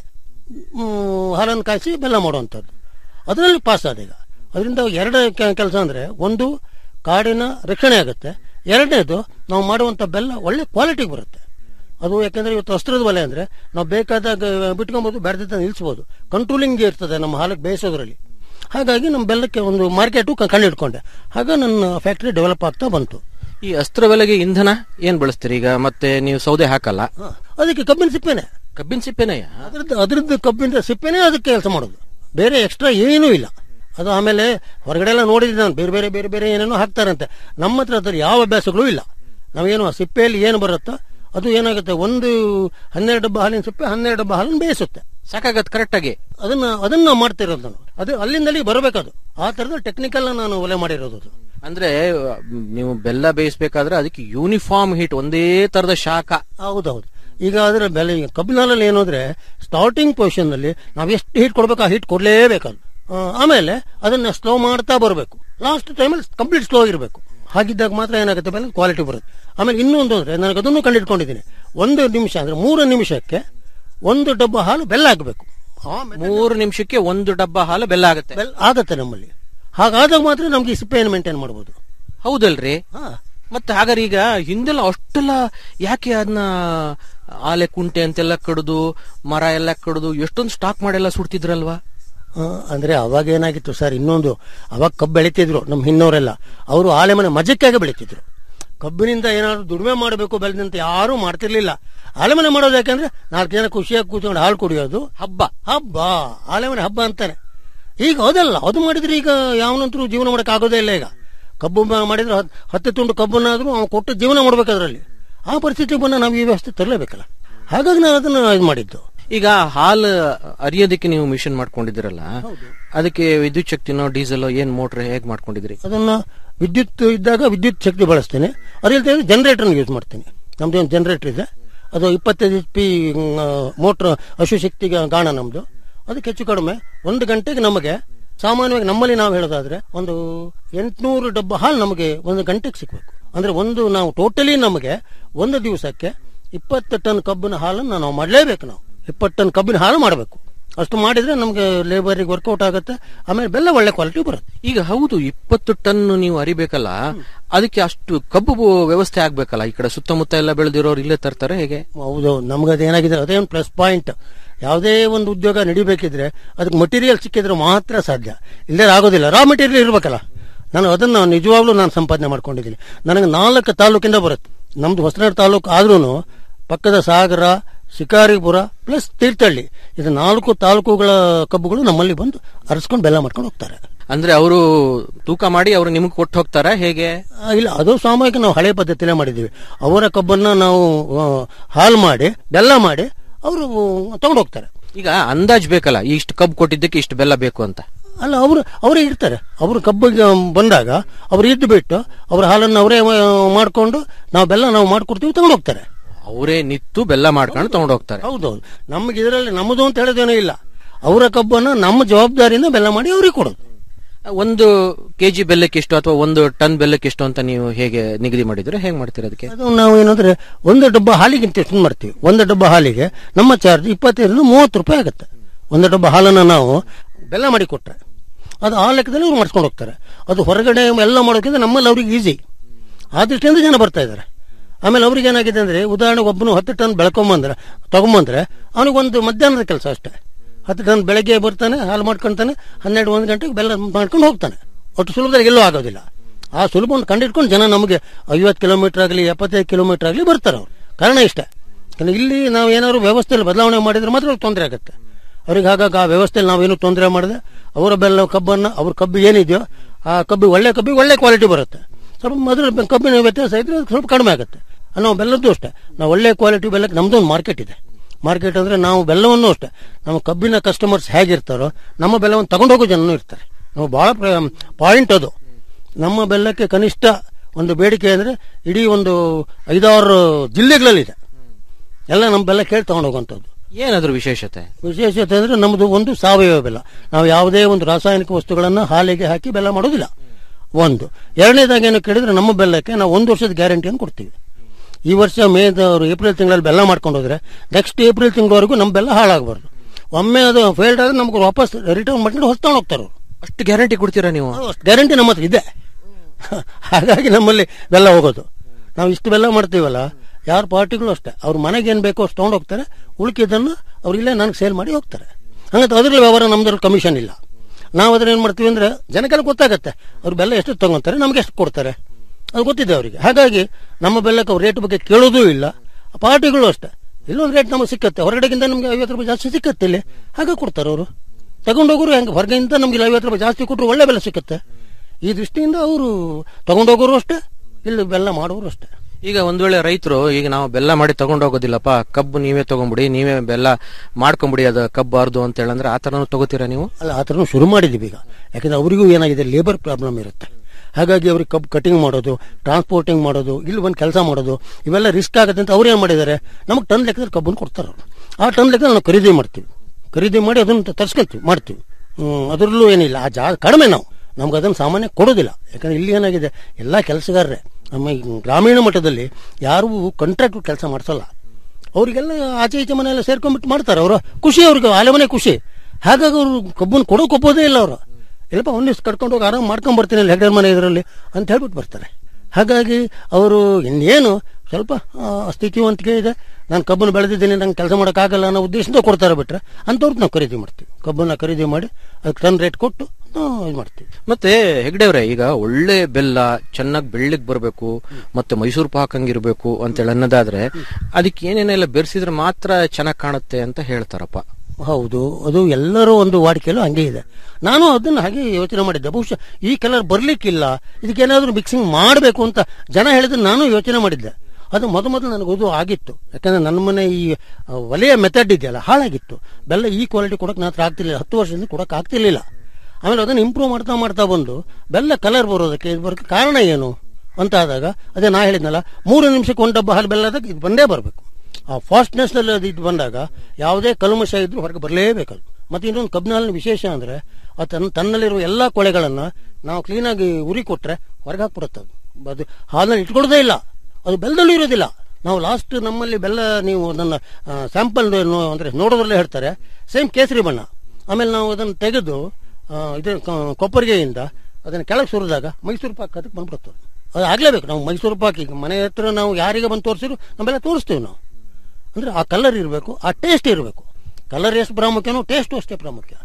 ಮ್, ಹಾಲನ್ನು ಕಾಯಿಸಿ ಬೆಲ್ಲ ಮಾಡುವಂಥದ್ದು ಅದರಲ್ಲಿ ಪಾಸ್ ಆದ ಈಗ ಅದರಿಂದ ಎರಡು ಕೆಲಸ ಅಂದ್ರೆ ಒಂದು ಕಾಡಿನ ರಕ್ಷಣೆ ಆಗುತ್ತೆ ಎರಡನೇದು ನಾವು ಮಾಡುವಂಥ ಬೆಲ್ಲ ಒಳ್ಳೆ ಕ್ವಾಲಿಟಿಗೆ ಬರುತ್ತೆ ಅದು ಯಾಕಂದ್ರೆ ಇವತ್ತು ವಸ್ತ್ರದ ವಲಯ ಅಂದ್ರೆ ನಾವು ಬೇಕಾದಾಗ ಬಿಟ್ಕೊಬೋದು ಬೇಡದ ನಿಲ್ಲಿಸಬಹುದು ಕಂಟ್ರೋಲಿಂಗ್ ಇರ್ತದೆ ನಮ್ಮ ಹಾಲಕ್ಕೆ ಬೇಯಿಸೋದ್ರಲ್ಲಿ ಹಾಗಾಗಿ ನಮ್ಮ ಬೆಲ್ಲಕ್ಕೆ ಒಂದು ಮಾರ್ಕೆಟು ಕಂಡಿಡ್ಕೊಂಡೆ ಆಗ ನನ್ನ ಫ್ಯಾಕ್ಟರಿ ಡೆವಲಪ್ ಆಗ್ತಾ ಬಂತು ಈ ಅಸ್ತ್ರ ಬೆಲೆಗೆ ಇಂಧನ ಏನ್ ಬಳಸ್ತೀರಿ ಈಗ ಮತ್ತೆ ನೀವು ಸೌದೆ ಹಾಕಲ್ಲ ಹ, ಅದಕ್ಕೆ ಕಬ್ಬಿನ ಸಿಪ್ಪೆನೆ ಕಬ್ಬಿನ ಸಿಪ್ಪೆನಯ್ಯ ಅದ್ರದ್ದು ಅದ್ರದ್ದು ಕಬ್ಬಿನ ಸಿಪ್ಪೆನೇ ಅದಕ್ಕೆ ಕೆಲಸ ಮಾಡೋದು ಬೇರೆ ಎಕ್ಸ್ಟ್ರಾ ಏನೂ ಇಲ್ಲ ಅದು ಆಮೇಲೆ ಹೊರಗಡೆ ಎಲ್ಲ ನೋಡಿದ್ರೆ ನಾನು ಬೇರೆ ಬೇರೆ ಬೇರೆ ಬೇರೆ ಏನೇನೋ ಹಾಕ್ತಾರಂತೆ ನಮ್ಮ ಹತ್ರ ಅದ್ರ ಯಾವ ಅಭ್ಯಾಸಗಳು ಇಲ್ಲ ನಾವೇನು ಆ ಸಿಪ್ಪೆಯಲ್ಲಿ ಏನು ಬರುತ್ತೋ ಅದು ಏನಾಗುತ್ತೆ ಒಂದು ಹನ್ನೆರಡು ಡಬ್ಬ ಹಾಲಿನ ಸಿಪ್ಪೆ ಹನ್ನೆರಡು ಡಬ್ಬ ಹಾಲನ್ನು ಬೇಯಿಸುತ್ತೆ ಸಾಕಾಗತ್ ಕರೆಕ್ಟ್ ಆಗಿ ಅದನ್ನ ಅದನ್ನ ನಾವು ಮಾಡ್ತಿರೋದು ನಾನು ಅದು ಅಲ್ಲಿಂದಲೇ ಬರಬೇಕದು ಆ ತರದ ಟೆಕ್ನಿಕಲ್ ನಾನು ಒಲೆ ಮಾಡಿರೋದು ಅದು ಅಂದ್ರೆ ಮ್, ನೀವು ಬೆಲ್ಲ ಬೇಯಿಸ್ಬೇಕಾದ್ರೆ ಅದಕ್ಕೆ ಯೂನಿಫಾರ್ಮ್ ಹೀಟ್ ಒಂದೇ ತರದ ಶಾಖ ಹೌದೌದು ಈಗ ಅದರ ಬೆಲೆ ಈಗ ಕಬ್ಬಿನ ಹಾಲಲ್ಲಿ ಏನು ಅಂದ್ರೆ ಸ್ಟಾರ್ಟಿಂಗ್ ಪೊಸಿಷನ್ ನಲ್ಲಿ ನಾವು ಎಷ್ಟು ಹೀಟ್ ಕೊಡ್ಬೇಕು ಆ ಹೀಟ್ ಕೊಡ್ಲೇಬೇಕು ಅದು ಆ, ಆಮೇಲೆ ಅದನ್ನ ಸ್ಲೋ ಮಾಡ್ತಾ ಬರಬೇಕು ಲಾಸ್ಟ್ ಟೈಮಲ್ಲಿ ಕಂಪ್ಲೀಟ್ ಸ್ಲೋ ಇರಬೇಕು ಹಾಗಿದ್ದಾಗ ಮಾತ್ರ ಏನಾಗುತ್ತೆ ಬೆಲೆ ಕ್ವಾಲಿಟಿ ಬರುತ್ತೆ ಆಮೇಲೆ ಇನ್ನೊಂದು ಅಂದ್ರೆ ನನಗೆ ಅದನ್ನು ಕಂಡಿಟ್ಕೊಂಡಿದ್ದೀನಿ ಒಂದು ನಿಮಿಷ ಅಂದ್ರೆ ಮೂರು ನಿಮಿಷಕ್ಕೆ ಒಂದು ಡಬ್ಬ ಹಾಲು ಬೆಲ್ಲ ಆಗಬೇಕು ಆಮೇಲೆ ಮೂರು ನಿಮಿಷಕ್ಕೆ ಒಂದು ಡಬ್ಬ ಹಾಲು ಬೆಲ್ಲ ಆಗುತ್ತೆ ಬೆಲ್ಲ ಆಗತ್ತೆ ನಮ್ಮಲ್ಲಿ ಹಾಗಾದಾಗ ಮಾತ್ರ ನಮ್ಗೆ ಈ ಸಿಪ್ಪೆಯನ್ನು ಮೇಂಟೈನ್ ಮಾಡ್ಬೋದು ಹೌದಲ್ರಿ ಹಾ ಮತ್ತೆ ಹಾಗಾದ್ರೆ ಈಗ ಹಿಂದೆಲ್ಲ ಅಷ್ಟೆಲ್ಲ ಯಾಕೆ ಅದನ್ನ ಆಲೆ ಕುಂಟೆ ಅಂತೆಲ್ಲ ಕಡಿದು ಮರ ಎಲ್ಲ ಕಡಿದು ಎಷ್ಟೊಂದು ಸ್ಟಾಕ್ ಮಾಡೆಲ್ಲ ಸುಡ್ತಿದ್ರಲ್ವಾ ಆ, ಅಂದ್ರೆ ಅವಾಗ ಏನಾಗಿತ್ತು ಸರ್ ಇನ್ನೊಂದು ಅವಾಗ ಕಬ್ಬು ಬೆಳಿತಿದ್ರು ನಮ್ಮ ಹಿನ್ನೋರೆಲ್ಲ ಅವರು ಆಲೆ ಮನೆ ಮಜಕ್ಕಾಗಿ ಬೆಳಿತಿದ್ರು ಕಬ್ಬಿನಿಂದ ಏನಾದ್ರು ದುಡಿಮೆ ಮಾಡಬೇಕು ಬೆಳೆದಂತ ಯಾರೂ ಮಾಡ್ತಿರ್ಲಿಲ್ಲ ಆಲೆ ಮನೆ ಮಾಡೋದು ಯಾಕಂದ್ರೆ ನಾಲ್ಕು ಜನ ಖುಷಿಯಾಗಿ ಕೂತ್ಕೊಂಡು ಹಾಲು ಕುಡಿಯೋದು ಹಬ್ಬ ಹಬ್ಬ ಆಲೆ ಮನೆ ಹಬ್ಬ ಅಂತಾನೆ ಈಗ ಅದಲ್ಲ ಅದು ಮಾಡಿದ್ರೆ ಈಗ ಯಾವನಂತರೂ ಜೀವನ ಮಾಡಕ್ ಆಗೋದೇ ಇಲ್ಲ ಈಗ ಕಬ್ಬು ಮ- ಮಾಡಿದ್ರೆ ಹತ್- ಹತ್ತು ತುಂಡು ಕಬ್ಬನ್ನಾದ್ರೂ ಅವ್ನು ಕೊಟ್ಟು ಜೀವನ ಮಾಡ್ಬೇಕು ಅದರಲ್ಲಿ ಆ ಪರಿಸ್ಥಿತಿಗೆ ಬಂದ ನಾವು ಈ ವ್ಯವಸ್ಥೆ ತರಲೇಬೇಕಲ್ಲ ಹಾಗಾಗಿ ನಾನು ಅದನ್ನ ಇದು ಮಾಡಿದ್ದು ಈಗ ಹಾಲು ಅರಿಯೋದಕ್ಕೆ ನೀವು ಮಿಷನ್ ಮಾಡ್ಕೊಂಡಿದ್ದೀರಲ್ಲ ಅದಕ್ಕೆ ವಿದ್ಯುತ್ ಶಕ್ತಿನೋ ಡೀಸೆಲ್ ಏನ್ ಮೋಟ್ರ್ ಹೇಗ್ ಮಾಡ್ಕೊಂಡಿದ್ರಿ ಅದನ್ನ ವಿದ್ಯುತ್ ಇದ್ದಾಗ ವಿದ್ಯುತ್ ಶಕ್ತಿ ಬಳಸ್ತೇನೆ ಅದಿಲ್ಲದೆ ಜನರೇಟರ್ನ ಯೂಸ್ ಮಾಡ್ತೀನಿ ನಮ್ದು ಒಂದು ಜನರೇಟರ್ ಇದೆ ಅದು ಇಪ್ಪತ್ತೈದು ಎಚ್ ಪಿ ಮೋಟ್ರ್ ಅಶುಶಕ್ತಿಗೆ ಗಾಣ ನಮ್ದು ಅದಕ್ಕೆ ಹೆಚ್ಚು ಕಡಿಮೆ ಒಂದು ಗಂಟೆಗೆ ನಮಗೆ ಸಾಮಾನ್ಯವಾಗಿ ನಮ್ಮಲ್ಲಿ ನಾವು ಹೇಳೋದಾದ್ರೆ ಒಂದು ಎಂಟುನೂರು ಡಬ್ಬ ಹಾಲು ನಮಗೆ ಒಂದು ಗಂಟೆಗೆ ಸಿಕ್ಬೇಕು ಅಂದ್ರೆ ಒಂದು ನಾವು ಟೋಟಲಿ ನಮಗೆ ಒಂದು ದಿವಸಕ್ಕೆ ಇಪ್ಪತ್ತು ಟನ್ ಕಬ್ಬಿನ ಹಾಲನ್ನು ನಾವು ಮಾಡಲೇಬೇಕು ನಾವು ಇಪ್ಪತ್ತು ಟನ್ ಕಬ್ಬಿನ ಹಾಲು ಮಾಡಬೇಕು ಅಷ್ಟು ಮಾಡಿದ್ರೆ ನಮಗೆ ಲೇಬರಿಗೆ ವರ್ಕೌಟ್ ಆಗುತ್ತೆ ಆಮೇಲೆ ಬೆಲ್ಲ ಒಳ್ಳೆ ಕ್ವಾಲಿಟಿ ಬರುತ್ತೆ ಈಗ ಹೌದು ಇಪ್ಪತ್ತು ಟನ್ ನೀವು ಅರಿಬೇಕಲ್ಲ ಅದಕ್ಕೆ ಅಷ್ಟು ಕಬ್ಬು ವ್ಯವಸ್ಥೆ ಆಗ್ಬೇಕಲ್ಲ ಈ ಕಡೆ ಸುತ್ತಮುತ್ತ ಎಲ್ಲ ಬೆಳೆದಿರೋರು ಇಲ್ಲೇ ತರ್ತಾರೆ ಹೇಗೆ ಹೌದು ನಮ್ಗೆ ಅದೇನಾಗಿದೆ ಅದೇ ಒಂದು ಪ್ಲಸ್ ಪಾಯಿಂಟ್ ಯಾವುದೇ ಒಂದು ಉದ್ಯೋಗ ನಡಿಬೇಕಿದ್ರೆ ಅದಕ್ಕೆ ಮಟೀರಿಯಲ್ ಸಿಕ್ಕಿದ್ರೆ ಮಾತ್ರ ಸಾಧ್ಯ ಇಲ್ಲದೇ ಆಗೋದಿಲ್ಲ ರಾ ಮಟೀರಿಯಲ್ ಇರ್ಬೇಕಲ್ಲ ನಾನು ಅದನ್ನು ನಿಜವಾಗ್ಲೂ ನಾನು ಸಂಪಾದನೆ ಮಾಡ್ಕೊಂಡಿದ್ದೀನಿ ನನಗೆ ನಾಲ್ಕು ತಾಲೂಕಿಂದ ಬರುತ್ತೆ ನಮ್ದು ಹೊಸನಾಡು ತಾಲೂಕು ಆದ್ರೂ ಪಕ್ಕದ ಸಾಗರ ಶಿಕಾರಿಪುರ ಪ್ಲಸ್ ತೀರ್ಥಹಳ್ಳಿ ಇದು ನಾಲ್ಕು ತಾಲೂಕುಗಳ ಕಬ್ಬುಗಳು ನಮ್ಮಲ್ಲಿ ಬಂದು ಅರಸ್ಕೊಂಡು ಬೆಲ್ಲ ಮಾಡ್ಕೊಂಡು ಹೋಗ್ತಾರೆ ಅಂದ್ರೆ ಅವರು ತೂಕ ಮಾಡಿ ಅವರು ನಿಮ್ಗೆ ಕೊಟ್ಟು ಹೋಗ್ತಾರ ಹೇಗೆ ಆ, ಇಲ್ಲ ಅದು ಸಾಮೂಹಿಕ ನಾವು ಹಳೆ ಪದ್ಧತಿಲೇ ಮಾಡಿದ್ದೀವಿ ಅವರ ಕಬ್ಬನ್ನ ನಾವು ಆ, ಹಾಲು ಮಾಡಿ ಬೆಲ್ಲ ಮಾಡಿ ಅವರು ತಗೊಂಡು ಹೋಗ್ತಾರೆ ಈಗ ಅಂದಾಜ್ ಬೇಕಲ್ಲ ಇಷ್ಟು ಕಬ್ಬು ಕೊಟ್ಟಿದ್ದಕ್ಕೆ ಇಷ್ಟು ಬೆಲ್ಲ ಬೇಕು ಅಂತ ಅಲ್ಲ ಅವರು ಅವರೇ ಇರ್ತಾರೆ ಅವರು ಕಬ್ಬಿಗೆ ಬಂದಾಗ ಅವ್ರು ಇದ್ದು ಬಿಟ್ಟು ಅವ್ರ ಹಾಲನ್ನು ಅವರೇ ಮಾಡಿಕೊಂಡು ನಾವು ಬೆಲ್ಲ ನಾವು ಮಾಡ್ಕೊಡ್ತೀವಿ ತಗೊಂಡು ಹೋಗ್ತಾರೆ ಅವರೇ ನಿತ್ತು ಬೆಲ್ಲ ಮಾಡ್ಕೊಂಡು ತಗೊಂಡು ಹೋಗ್ತಾರೆ ಹೌದೌದು ನಮಗೆ ಇದರಲ್ಲಿ ನಮ್ಮದು ಅಂತ ಹೇಳೋದೇನೂ ಇಲ್ಲ ಅವರ ಕಬ್ಬನ್ನು ನಮ್ಮ ಜವಾಬ್ದಾರಿಯಿಂದ ಬೆಲ್ಲ ಮಾಡಿ ಅವ್ರಿಗೆ ಕೊಡೋದು ಒಂದು ಕೆಜಿ ಬೆಲ್ಲಕ್ಕೆ ಎಷ್ಟು ಅಥವಾ ಒಂದು ಟನ್ ಬೆಲ್ಲಕ್ಕೆ ಎಷ್ಟು ಅಂತ ನೀವು ಹೇಗೆ ನಿಗದಿ ಮಾಡಿದ್ರೆ ಹೇಗೆ ಮಾಡ್ತೀರಾ ಅದಕ್ಕೆ ಅದು ನಾವು ಏನಂದ್ರೆ ಒಂದು ಡಬ್ಬ ಹಾಲಿಗೆ ಅಂತ ಎಷ್ಟು ಮಾಡ್ತೀವಿ ಒಂದು ಡಬ್ಬ ಹಾಲಿಗೆ ನಮ್ಮ ಚಾರ್ಜ್ ಇಪ್ಪತ್ತೈದರಿಂದ ಮೂವತ್ತು ರೂಪಾಯಿ ಆಗುತ್ತೆ ಒಂದು ಡಬ್ಬ ಹಾಲನ್ನು ನಾವು ಬೆಲ್ಲ ಮಾಡಿ ಕೊಟ್ರೆ ಅದು ಆ ಲೆಕ್ಕದಲ್ಲಿ ಅವ್ರು ಮಾಡಿಸ್ಕೊಂಡು ಹೋಗ್ತಾರೆ ಅದು ಹೊರಗಡೆ ಎಲ್ಲ ಮಾಡೋಕ್ಕಿಂತ ನಮ್ಮಲ್ಲಿ ಅವ್ರಿಗೆ ಈಸಿ ಆ ದೃಷ್ಟಿಯಿಂದ ಜನ ಬರ್ತಾ ಇದ್ದಾರೆ ಆಮೇಲೆ ಅವ್ರಿಗೆ ಏನಾಗಿದೆ ಅಂದ್ರೆ ಉದಾಹರಣೆಗೆ ಒಬ್ಬನು ಹತ್ತು ಟನ್ ಬೆಳ್ಕೊಂಬಂದ್ರೆ ತಗೊಂಬಂದ್ರೆ ಅವನಿಗೊಂದು ಮಧ್ಯಾಹ್ನದ ಕೆಲಸ ಅಷ್ಟೇ ಹತ್ತು ಟನ್ ಬೆಳಗ್ಗೆ ಬರ್ತಾನೆ ಹಾಲು ಮಾಡ್ಕೊಂತಾನೆ ಹನ್ನೆರಡು ಒಂದು ಗಂಟೆಗೆ ಬೆಲ್ಲ ಮಾಡ್ಕೊಂಡು ಹೋಗ್ತಾನೆ ಒಟ್ಟು ಸುಲಭದಲ್ಲಿ ಎಲ್ಲೂ ಆಗೋದಿಲ್ಲ ಆ ಸುಲಭವನ್ನು ಕಂಡಿಡ್ಕೊಂಡು ಜನ ನಮಗೆ ಐವತ್ತು ಕಿಲೋಮೀಟರ್ ಆಗಲಿ ಎಪ್ಪತ್ತೈದು ಕಿಲೋಮೀಟರ್ ಆಗಲಿ ಬರ್ತಾರೆ ಅವ್ರು ಕಾರಣ ಇಷ್ಟ ಯಾಕಂದ್ರೆ ಇಲ್ಲಿ ನಾವು ಏನಾದ್ರು ವ್ಯವಸ್ಥೆಯಲ್ಲಿ ಬದಲಾವಣೆ ಮಾಡಿದ್ರೆ ಮಾತ್ರ ಅವ್ರಿಗೆ ತೊಂದರೆ ಆಗುತ್ತೆ ಅವ್ರಿಗೆ ಹಾಗಾಗಿ ಆ ವ್ಯವಸ್ಥೆಯಲ್ಲಿ ನಾವೇನು ತೊಂದರೆ ಮಾಡಿದೆ ಅವರ ಬೆಲ್ಲ ಕಬ್ಬನ್ನು ಅವ್ರ ಕಬ್ಬು ಏನಿದೆಯೋ ಆ ಕಬ್ಬು ಒಳ್ಳೆ ಕಬ್ಬಿಗೆ ಒಳ್ಳೆ ಕ್ವಾಲಿಟಿ ಬರುತ್ತೆ ಸ್ವಲ್ಪ ಮೊದಲು ಕಬ್ಬಿನ ವ್ಯತ್ಯಾಸ ಇದ್ರೆ ಅದು ಸ್ವಲ್ಪ ಕಡಿಮೆ ಆಗುತ್ತೆ ನಾವು ಬೆಲ್ಲದ್ದು ಅಷ್ಟೇ ನಾವು ಒಳ್ಳೆ ಕ್ವಾಲಿಟಿ ಬೆಲ್ಲಕ್ಕೆ ನಮ್ದು ಒಂದು ಮಾರ್ಕೆಟ್ ಇದೆ ಮಾರ್ಕೆಟ್ ಅಂದ್ರೆ ನಾವು ಬೆಲ್ಲವನ್ನು ಅಷ್ಟೇ ನಮ್ಮ ಕಬ್ಬಿನ ಕಸ್ಟಮರ್ಸ್ ಹೇಗಿರ್ತಾರೋ ನಮ್ಮ ಬೆಲ್ಲವನ್ನು ತಗೊಂಡೋಗೋ ಜನನೂ ಇರ್ತಾರೆ ನಾವು ಬಹಳ ಪಾಯಿಂಟ್ ಅದು ನಮ್ಮ ಬೆಲ್ಲಕ್ಕೆ ಕನಿಷ್ಠ ಒಂದು ಬೇಡಿಕೆ ಅಂದ್ರೆ ಇಡೀ ಒಂದು ಐದಾರು ಜಿಲ್ಲೆಗಳಲ್ಲಿದೆ ಎಲ್ಲ ನಮ್ಮ ಬೆಲ್ಲ ಕೇಳಿ ತಗೊಂಡೋಗುವಂಥದ್ದು ಏನಾದ್ರು ವಿಶೇಷತೆ ವಿಶೇಷತೆ ಅಂದ್ರೆ ನಮ್ಮದು ಒಂದು ಸಾವಯವ ಬೆಲ್ಲ ನಾವು ಯಾವುದೇ ಒಂದು ರಾಸಾಯನಿಕ ವಸ್ತುಗಳನ್ನು ಹಾಲಿಗೆ ಹಾಕಿ ಬೆಲ್ಲ ಮಾಡೋದಿಲ್ಲ ಒಂದು ಎರಡನೇದಾಗಿ ಏನು ಕೇಳಿದ್ರೆ ನಮ್ಮ ಬೆಲ್ಲಕ್ಕೆ ನಾವು ಒಂದು ವರ್ಷದ ಗ್ಯಾರಂಟಿಯನ್ನು ಕೊಡ್ತೀವಿ ಈ ವರ್ಷ ಮೇ ಅವರು ಏಪ್ರಿಲ್ ತಿಂಗಳಲ್ಲಿ ಬೆಲ್ಲ ಮಾಡ್ಕೊಂಡು ಹೋದ್ರೆ ನೆಕ್ಸ್ಟ್ ಏಪ್ರಿಲ್ ತಿಂಗಳವರೆಗೂ ನಮ್ಮ ಬೆಲ್ಲ ಹಾಳಾಗಬಾರ್ದು ಒಮ್ಮೆ ಅದು ಫೇಲ್ಡ್ ಆದ್ರೆ ನಮ್ಗೆ ವಾಪಸ್ ರಿಟರ್ನ್ ಮಾಡ್ಕೊಂಡು ಹೊಸ ತಗೊಂಡು ಹೋಗ್ತಾರೆ ಅವರು ಅಷ್ಟು ಗ್ಯಾರಂಟಿ ಕೊಡ್ತೀರಾ ನೀವು ಗ್ಯಾರಂಟಿ ನಮ್ಮ ಹತ್ರ ಇದೆ ಹಾಗಾಗಿ ನಮ್ಮಲ್ಲಿ ಬೆಲ್ಲ ಹೋಗೋದು ನಾವು ಇಷ್ಟು ಬೆಲ್ಲ ಮಾಡ್ತೀವಲ್ಲ ಯಾರ ಪಾರ್ಟಿಗಳು ಅಷ್ಟೇ ಅವ್ರ ಮನೆಗೆ ಏನ್ ಬೇಕೋ ಅಷ್ಟು ತಗೊಂಡು ಹೋಗ್ತಾರೆ ಉಳ್ಕಿದ್ದನ್ನು ಅವ್ರು ಇಲ್ಲೇ ನನಗೆ ಸೇಲ್ ಮಾಡಿ ಹೋಗ್ತಾರೆ ಹಂಗಂತ ಅದ್ರಲ್ಲಿ ವ್ಯವಹಾರ ನಮ್ದ್ರಲ್ಲಿ ಕಮಿಷನ್ ಇಲ್ಲ ನಾವು ಅದ್ರ ಏನ್ ಮಾಡ್ತೀವಿ ಅಂದ್ರೆ ಜನಕ್ಕೆಲ್ಲ ಗೊತ್ತಾಗತ್ತೆ ಅವ್ರು ಬೆಲ್ಲ ಎಷ್ಟು ತಗೊಂತಾರೆ ನಮ್ಗೆ ಎಷ್ಟು ಕೊಡ್ತಾರೆ ಅದು ಗೊತ್ತಿದೆ ಅವರಿಗೆ ಹಾಗಾಗಿ ನಮ್ಮ ಬೆಲ್ಲಕ್ಕೆ ಅವ್ರ ರೇಟ್ ಬಗ್ಗೆ ಕೇಳೋದೂ ಇಲ್ಲ ಪಾರ್ಟಿಗಳು ಅಷ್ಟೇ ಇಲ್ಲೊಂದು ರೇಟ್ ನಮಗೆ ಸಿಕ್ಕತ್ತೆ ಹೊರಗಡೆಗಿಂತ ನಮ್ಗೆ ಐವತ್ತು ರೂಪಾಯಿ ಜಾಸ್ತಿ ಸಿಕ್ಕತ್ತೆ ಇಲ್ಲಿ ಹಾಗೆ ಕೊಡ್ತಾರೆ ಅವರು ತಗೊಂಡೋಗೋರು ಹೆಂಗೆ ಹೊರಗಿಂದ ನಮ್ಗೆ ಐವತ್ತು ರೂಪಾಯಿ ಜಾಸ್ತಿ ಕೊಟ್ಟರು ಒಳ್ಳೆ ಬೆಲೆ ಸಿಕ್ಕತ್ತೆ ಈ ದೃಷ್ಟಿಯಿಂದ ಅವರು ತಗೊಂಡೋಗೋರು ಅಷ್ಟೇ ಇಲ್ಲಿ ಬೆಲ್ಲ ಮಾಡೋರು ಅಷ್ಟೇ ಈಗ ಒಂದ್ ವೇಳೆ ರೈತರು ಈಗ ನಾವು ಬೆಲ್ಲ ಮಾಡಿ ತಗೊಂಡ್ ಹೋಗೋದಿಲ್ಲಪ್ಪ ಕಬ್ಬು ನೀವೇ ತಗೊಂಡ್ಬಿಡಿ ನೀವೇ ಬೆಲ್ಲ ಮಾಡ್ಕೊಂಬಿಡಿ ಅದು ಕಬ್ಬು ಅರ್ದು ಅಂತ ಹೇಳಂದ್ರೆ ಆ ತರನು ತಗೋತೀರಾ ನೀವು ಅಲ್ಲ ಆ ಥರನೂ ಶುರು ಮಾಡಿದ್ದೀವಿ ಈಗ ಯಾಕಂದ್ರೆ ಅವರಿಗೂ ಏನಾಗಿದೆ ಲೇಬರ್ ಪ್ರಾಬ್ಲಮ್ ಇರುತ್ತೆ ಹಾಗಾಗಿ ಅವ್ರಿಗೆ ಕಬ್ಬು ಕಟಿಂಗ್ ಮಾಡೋದು ಟ್ರಾನ್ಸ್ಪೋರ್ಟಿಂಗ್ ಮಾಡೋದು ಇಲ್ಲಿ ಒಂದು ಕೆಲಸ ಮಾಡೋದು ಇವೆಲ್ಲ ರಿಸ್ಕ್ ಆಗುತ್ತೆ ಅಂತ ಅವ್ರು ಏನು ಮಾಡಿದ್ದಾರೆ ನಮಗೆ ಟನ್ ಲೆಕ್ಕದಲ್ಲಿ ಕಬ್ಬನ್ನು ಕೊಡ್ತಾರೆ ಅವರು ಆ ಟನ್ ಲೆಕ್ಕದಲ್ಲಿ ನಾವು ಖರೀದಿ ಮಾಡ್ತೀವಿ ಖರೀದಿ ಮಾಡಿ ಅದನ್ನು ತರ್ಸ್ಕೊಂತೀವಿ ಮಾಡ್ತೀವಿ ಹ್ಮ್, ಅದರಲ್ಲೂ ಏನಿಲ್ಲ ಆ ಜಾ ಕಡಿಮೆ ನಾವು ನಮ್ಗೆ ಅದನ್ನು ಸಾಮಾನ್ಯ ಕೊಡೋದಿಲ್ಲ ಯಾಕಂದ್ರೆ ಇಲ್ಲಿ ಏನಾಗಿದೆ ಎಲ್ಲ ಕೆಲಸಗಾರರೇ ನಮ್ಮ ಈ ಗ್ರಾಮೀಣ ಮಟ್ಟದಲ್ಲಿ ಯಾರೂ ಕಾಂಟ್ರಾಕ್ಟ್ ಕೆಲಸ ಮಾಡಿಸಲ್ಲ ಅವರಿಗೆಲ್ಲ ಆಚೆ ಈಚೆ ಮನೆಯೆಲ್ಲ ಸೇರ್ಕೊಂಡ್ಬಿಟ್ಟು ಮಾಡ್ತಾರೆ ಅವರು ಖುಷಿ ಅವ್ರಿಗೆ ಆಲೆ ಮನೆ ಖುಷಿ ಹಾಗಾಗಿ ಅವರು ಕಬ್ಬನ್ನು ಕೊಡೋಕೆ ಒಪ್ಪೋದೇ ಇಲ್ಲ ಅವರು ಇಲ್ಲಪ್ಪ ಒಂದಿಷ್ಟು ಕಟ್ಕೊಂಡು ಹೋಗಿ ಆರಾಮ್ ಮಾಡ್ಕೊಂಡ್ ಬರ್ತೀನಿ ಅಲ್ಲಿ ಹೆಗ್ಡರ್ ಮನೆ ಇದರಲ್ಲಿ ಅಂತ ಹೇಳ್ಬಿಟ್ಟು ಬರ್ತಾರೆ ಹಾಗಾಗಿ ಅವರು ಇನ್ನೇನು ಸ್ವಲ್ಪ ಆ, ಸ್ಥಿತಿವಂತಿಕೆ ಇದೆ ನಾನು ಕಬ್ಬನ್ನು ಬೆಳೆದಿದ್ದೀನಿ ನಂಗೆ ಕೆಲಸ ಮಾಡೋಕ್ಕಾಗಲ್ಲ ಅನ್ನೋ ಉದ್ದೇಶದಿಂದ ಕೊಡ್ತಾರೆ ಬಿಟ್ರೆ ಅಂಥವ್ರಿಗೆ ನಾವು ಖರೀದಿ ಮಾಡ್ತೀವಿ ಕಬ್ಬನ್ನ ಖರೀದಿ ಮಾಡಿ ಅದಕ್ಕೆ ಟನ್ ರೇಟ್ ಕೊಟ್ಟು ನಾವು ಇದು ಮಾಡ್ತೀವಿ ಮತ್ತೆ ಹೆಗ್ಡೆವ್ರೆ ಈಗ ಒಳ್ಳೆ ಬೆಲ್ಲ ಚೆನ್ನಾಗಿ ಬೆಳ್ಳಿಗ್ ಬರಬೇಕು ಮತ್ತೆ ಮೈಸೂರು ಪಾಕ್ ಹಂಗಿರ್ಬೇಕು ಅಂತೇಳಿ ಅನ್ನೋದಾದ್ರೆ ಅದಕ್ಕೆ ಏನೇನೆಲ್ಲ ಬೆರೆಸಿದ್ರೆ ಮಾತ್ರ ಚೆನ್ನಾಗಿ ಕಾಣುತ್ತೆ ಅಂತ ಹೇಳ್ತಾರಪ್ಪ ಹೌದು ಅದು ಎಲ್ಲರೂ ಒಂದು ವಾಡಿಕೆಯಲ್ಲೂ ಹಂಗೆ ಇದೆ ನಾನು ಅದನ್ನ ಹಾಗೆ ಯೋಚನೆ ಮಾಡಿದ್ದೆ ಬಹುಶಃ ಈ ಕಲರ್ ಬರ್ಲಿಕ್ಕಿಲ್ಲ ಇದಕ್ಕೇನಾದ್ರೂ ಮಿಕ್ಸಿಂಗ್ ಮಾಡಬೇಕು ಅಂತ ಜನ ಹೇಳಿದ್ರೆ ನಾನು ಯೋಚನೆ ಮಾಡಿದ್ದೆ ಅದು ಮೊದ ಮೊದಲು ನನಗೆ ಅದು ಆಗಿತ್ತು ಯಾಕಂದ್ರೆ ನನ್ನ ಮನೆ ಈ ಆ, ಒಲೆಯ ಮೆಥಡ್ ಇದೆಯಲ್ಲ ಹಾಳಾಗಿತ್ತು ಬೆಲ್ಲ ಈ ಕ್ವಾಲಿಟಿ ಕೊಡಕ್ಕೆ ನನ್ನ ಹತ್ರ ಆಗ್ತಿರ್ಲಿಲ್ಲ ಹತ್ತು ವರ್ಷದಿಂದ ಕೊಡಕ್ಕೆ ಆಗ್ತಿರ್ಲಿಲ್ಲ ಆಮೇಲೆ ಅದನ್ನು ಇಂಪ್ರೂವ್ ಮಾಡ್ತಾ ಮಾಡ್ತಾ ಬಂದು ಬೆಲ್ಲ ಕಲರ್ ಬರೋದಕ್ಕೆ ಇದು ಬರೋಕ್ಕೆ ಕಾರಣ ಏನು ಅಂತ ಆದಾಗ ಅದೇ ನಾ ಹೇಳಿದ್ನಲ್ಲ ಮೂರು ನಿಮಿಷಕ್ಕೆ ಒಂದು ಡಬ್ಬ ಹಾಲು ಬೆಲ್ಲದಾಗ ಇದು ಬಂದೇ ಬರಬೇಕು ಆ ಫಾಸ್ಟ್ನೆಸ್ ನಲ್ಲಿ ಅದು ಇದು ಬಂದಾಗ ಯಾವುದೇ ಕಲ್ಮಶ ಇದ್ರೂ ಹೊರಗೆ ಬರಲೇಬೇಕು ಅದು ಮತ್ತೆ ಇನ್ನೊಂದು ಕಬ್ಬಿನ ಹಾಲಿನ ವಿಶೇಷ ಅಂದ್ರೆ ಅದು ತನ್ನ ತನ್ನಲ್ಲಿರುವ ಎಲ್ಲಾ ಕೊಳೆಗಳನ್ನ ನಾವು ಕ್ಲೀನಾಗಿ ಉರಿ ಕೊಟ್ರೆ ಹೊರಗೆ ಹಾಕ್ಬಿಡುತ್ತೆ ಅದು ಅದು ಹಾಲಲ್ಲಿ ಇಟ್ಕೊಳ್ಳೋದೇ ಇಲ್ಲ ಅದು ಬೆಲ್ಲದಲ್ಲೂ ಇರೋದಿಲ್ಲ ನಾವು ಲಾಸ್ಟ್ ನಮ್ಮಲ್ಲಿ ಬೆಲ್ಲ ನೀವು ನನ್ನ ಸ್ಯಾಂಪಲ್ ಅಂದ್ರೆ ನೋಡೋದ್ರಲ್ಲೇ ಹೇಳ್ತಾರೆ ಸೇಮ್ ಕೇಸರಿ ಬಣ್ಣ ಆಮೇಲೆ ನಾವು ಅದನ್ನು ತೆಗೆದು ಆ, ಇದು ಕ- ಕೊಪ್ಪರಿಗೆಯಿಂದ ಅದನ್ನು ಕೆಳಗೆ ಸುರಿದಾಗ ಮೈಸೂರು ಪಾಕ್ ಅದಕ್ಕೆ ಬಂದ್ಬಿಡುತ್ತೆ ಅದು ಆಗ್ಲೇಬೇಕು ನಾವು ಮೈಸೂರು ಪಾಕ್ ಈಗ ಮನೆ ಹತ್ರ ನಾವು ಯಾರಿಗೆ ಬಂದು ತೋರಿಸಿದ್ರು ನಮ್ಮೆಲ್ಲ ತೋರಿಸ್ತೀವಿ ನಾವು ಅಂದ್ರೆ ಆ ಕಲರ್ ಇರಬೇಕು ಆ ಟೇಸ್ಟ್ ಇರಬೇಕು ಕಲರ್ ಎಷ್ಟು ಪ್ರಾಮುಖ್ಯನೋ ಟೇಸ್ಟ್ ಅಷ್ಟೇ ಪ್ರಾಮುಖ್ಯ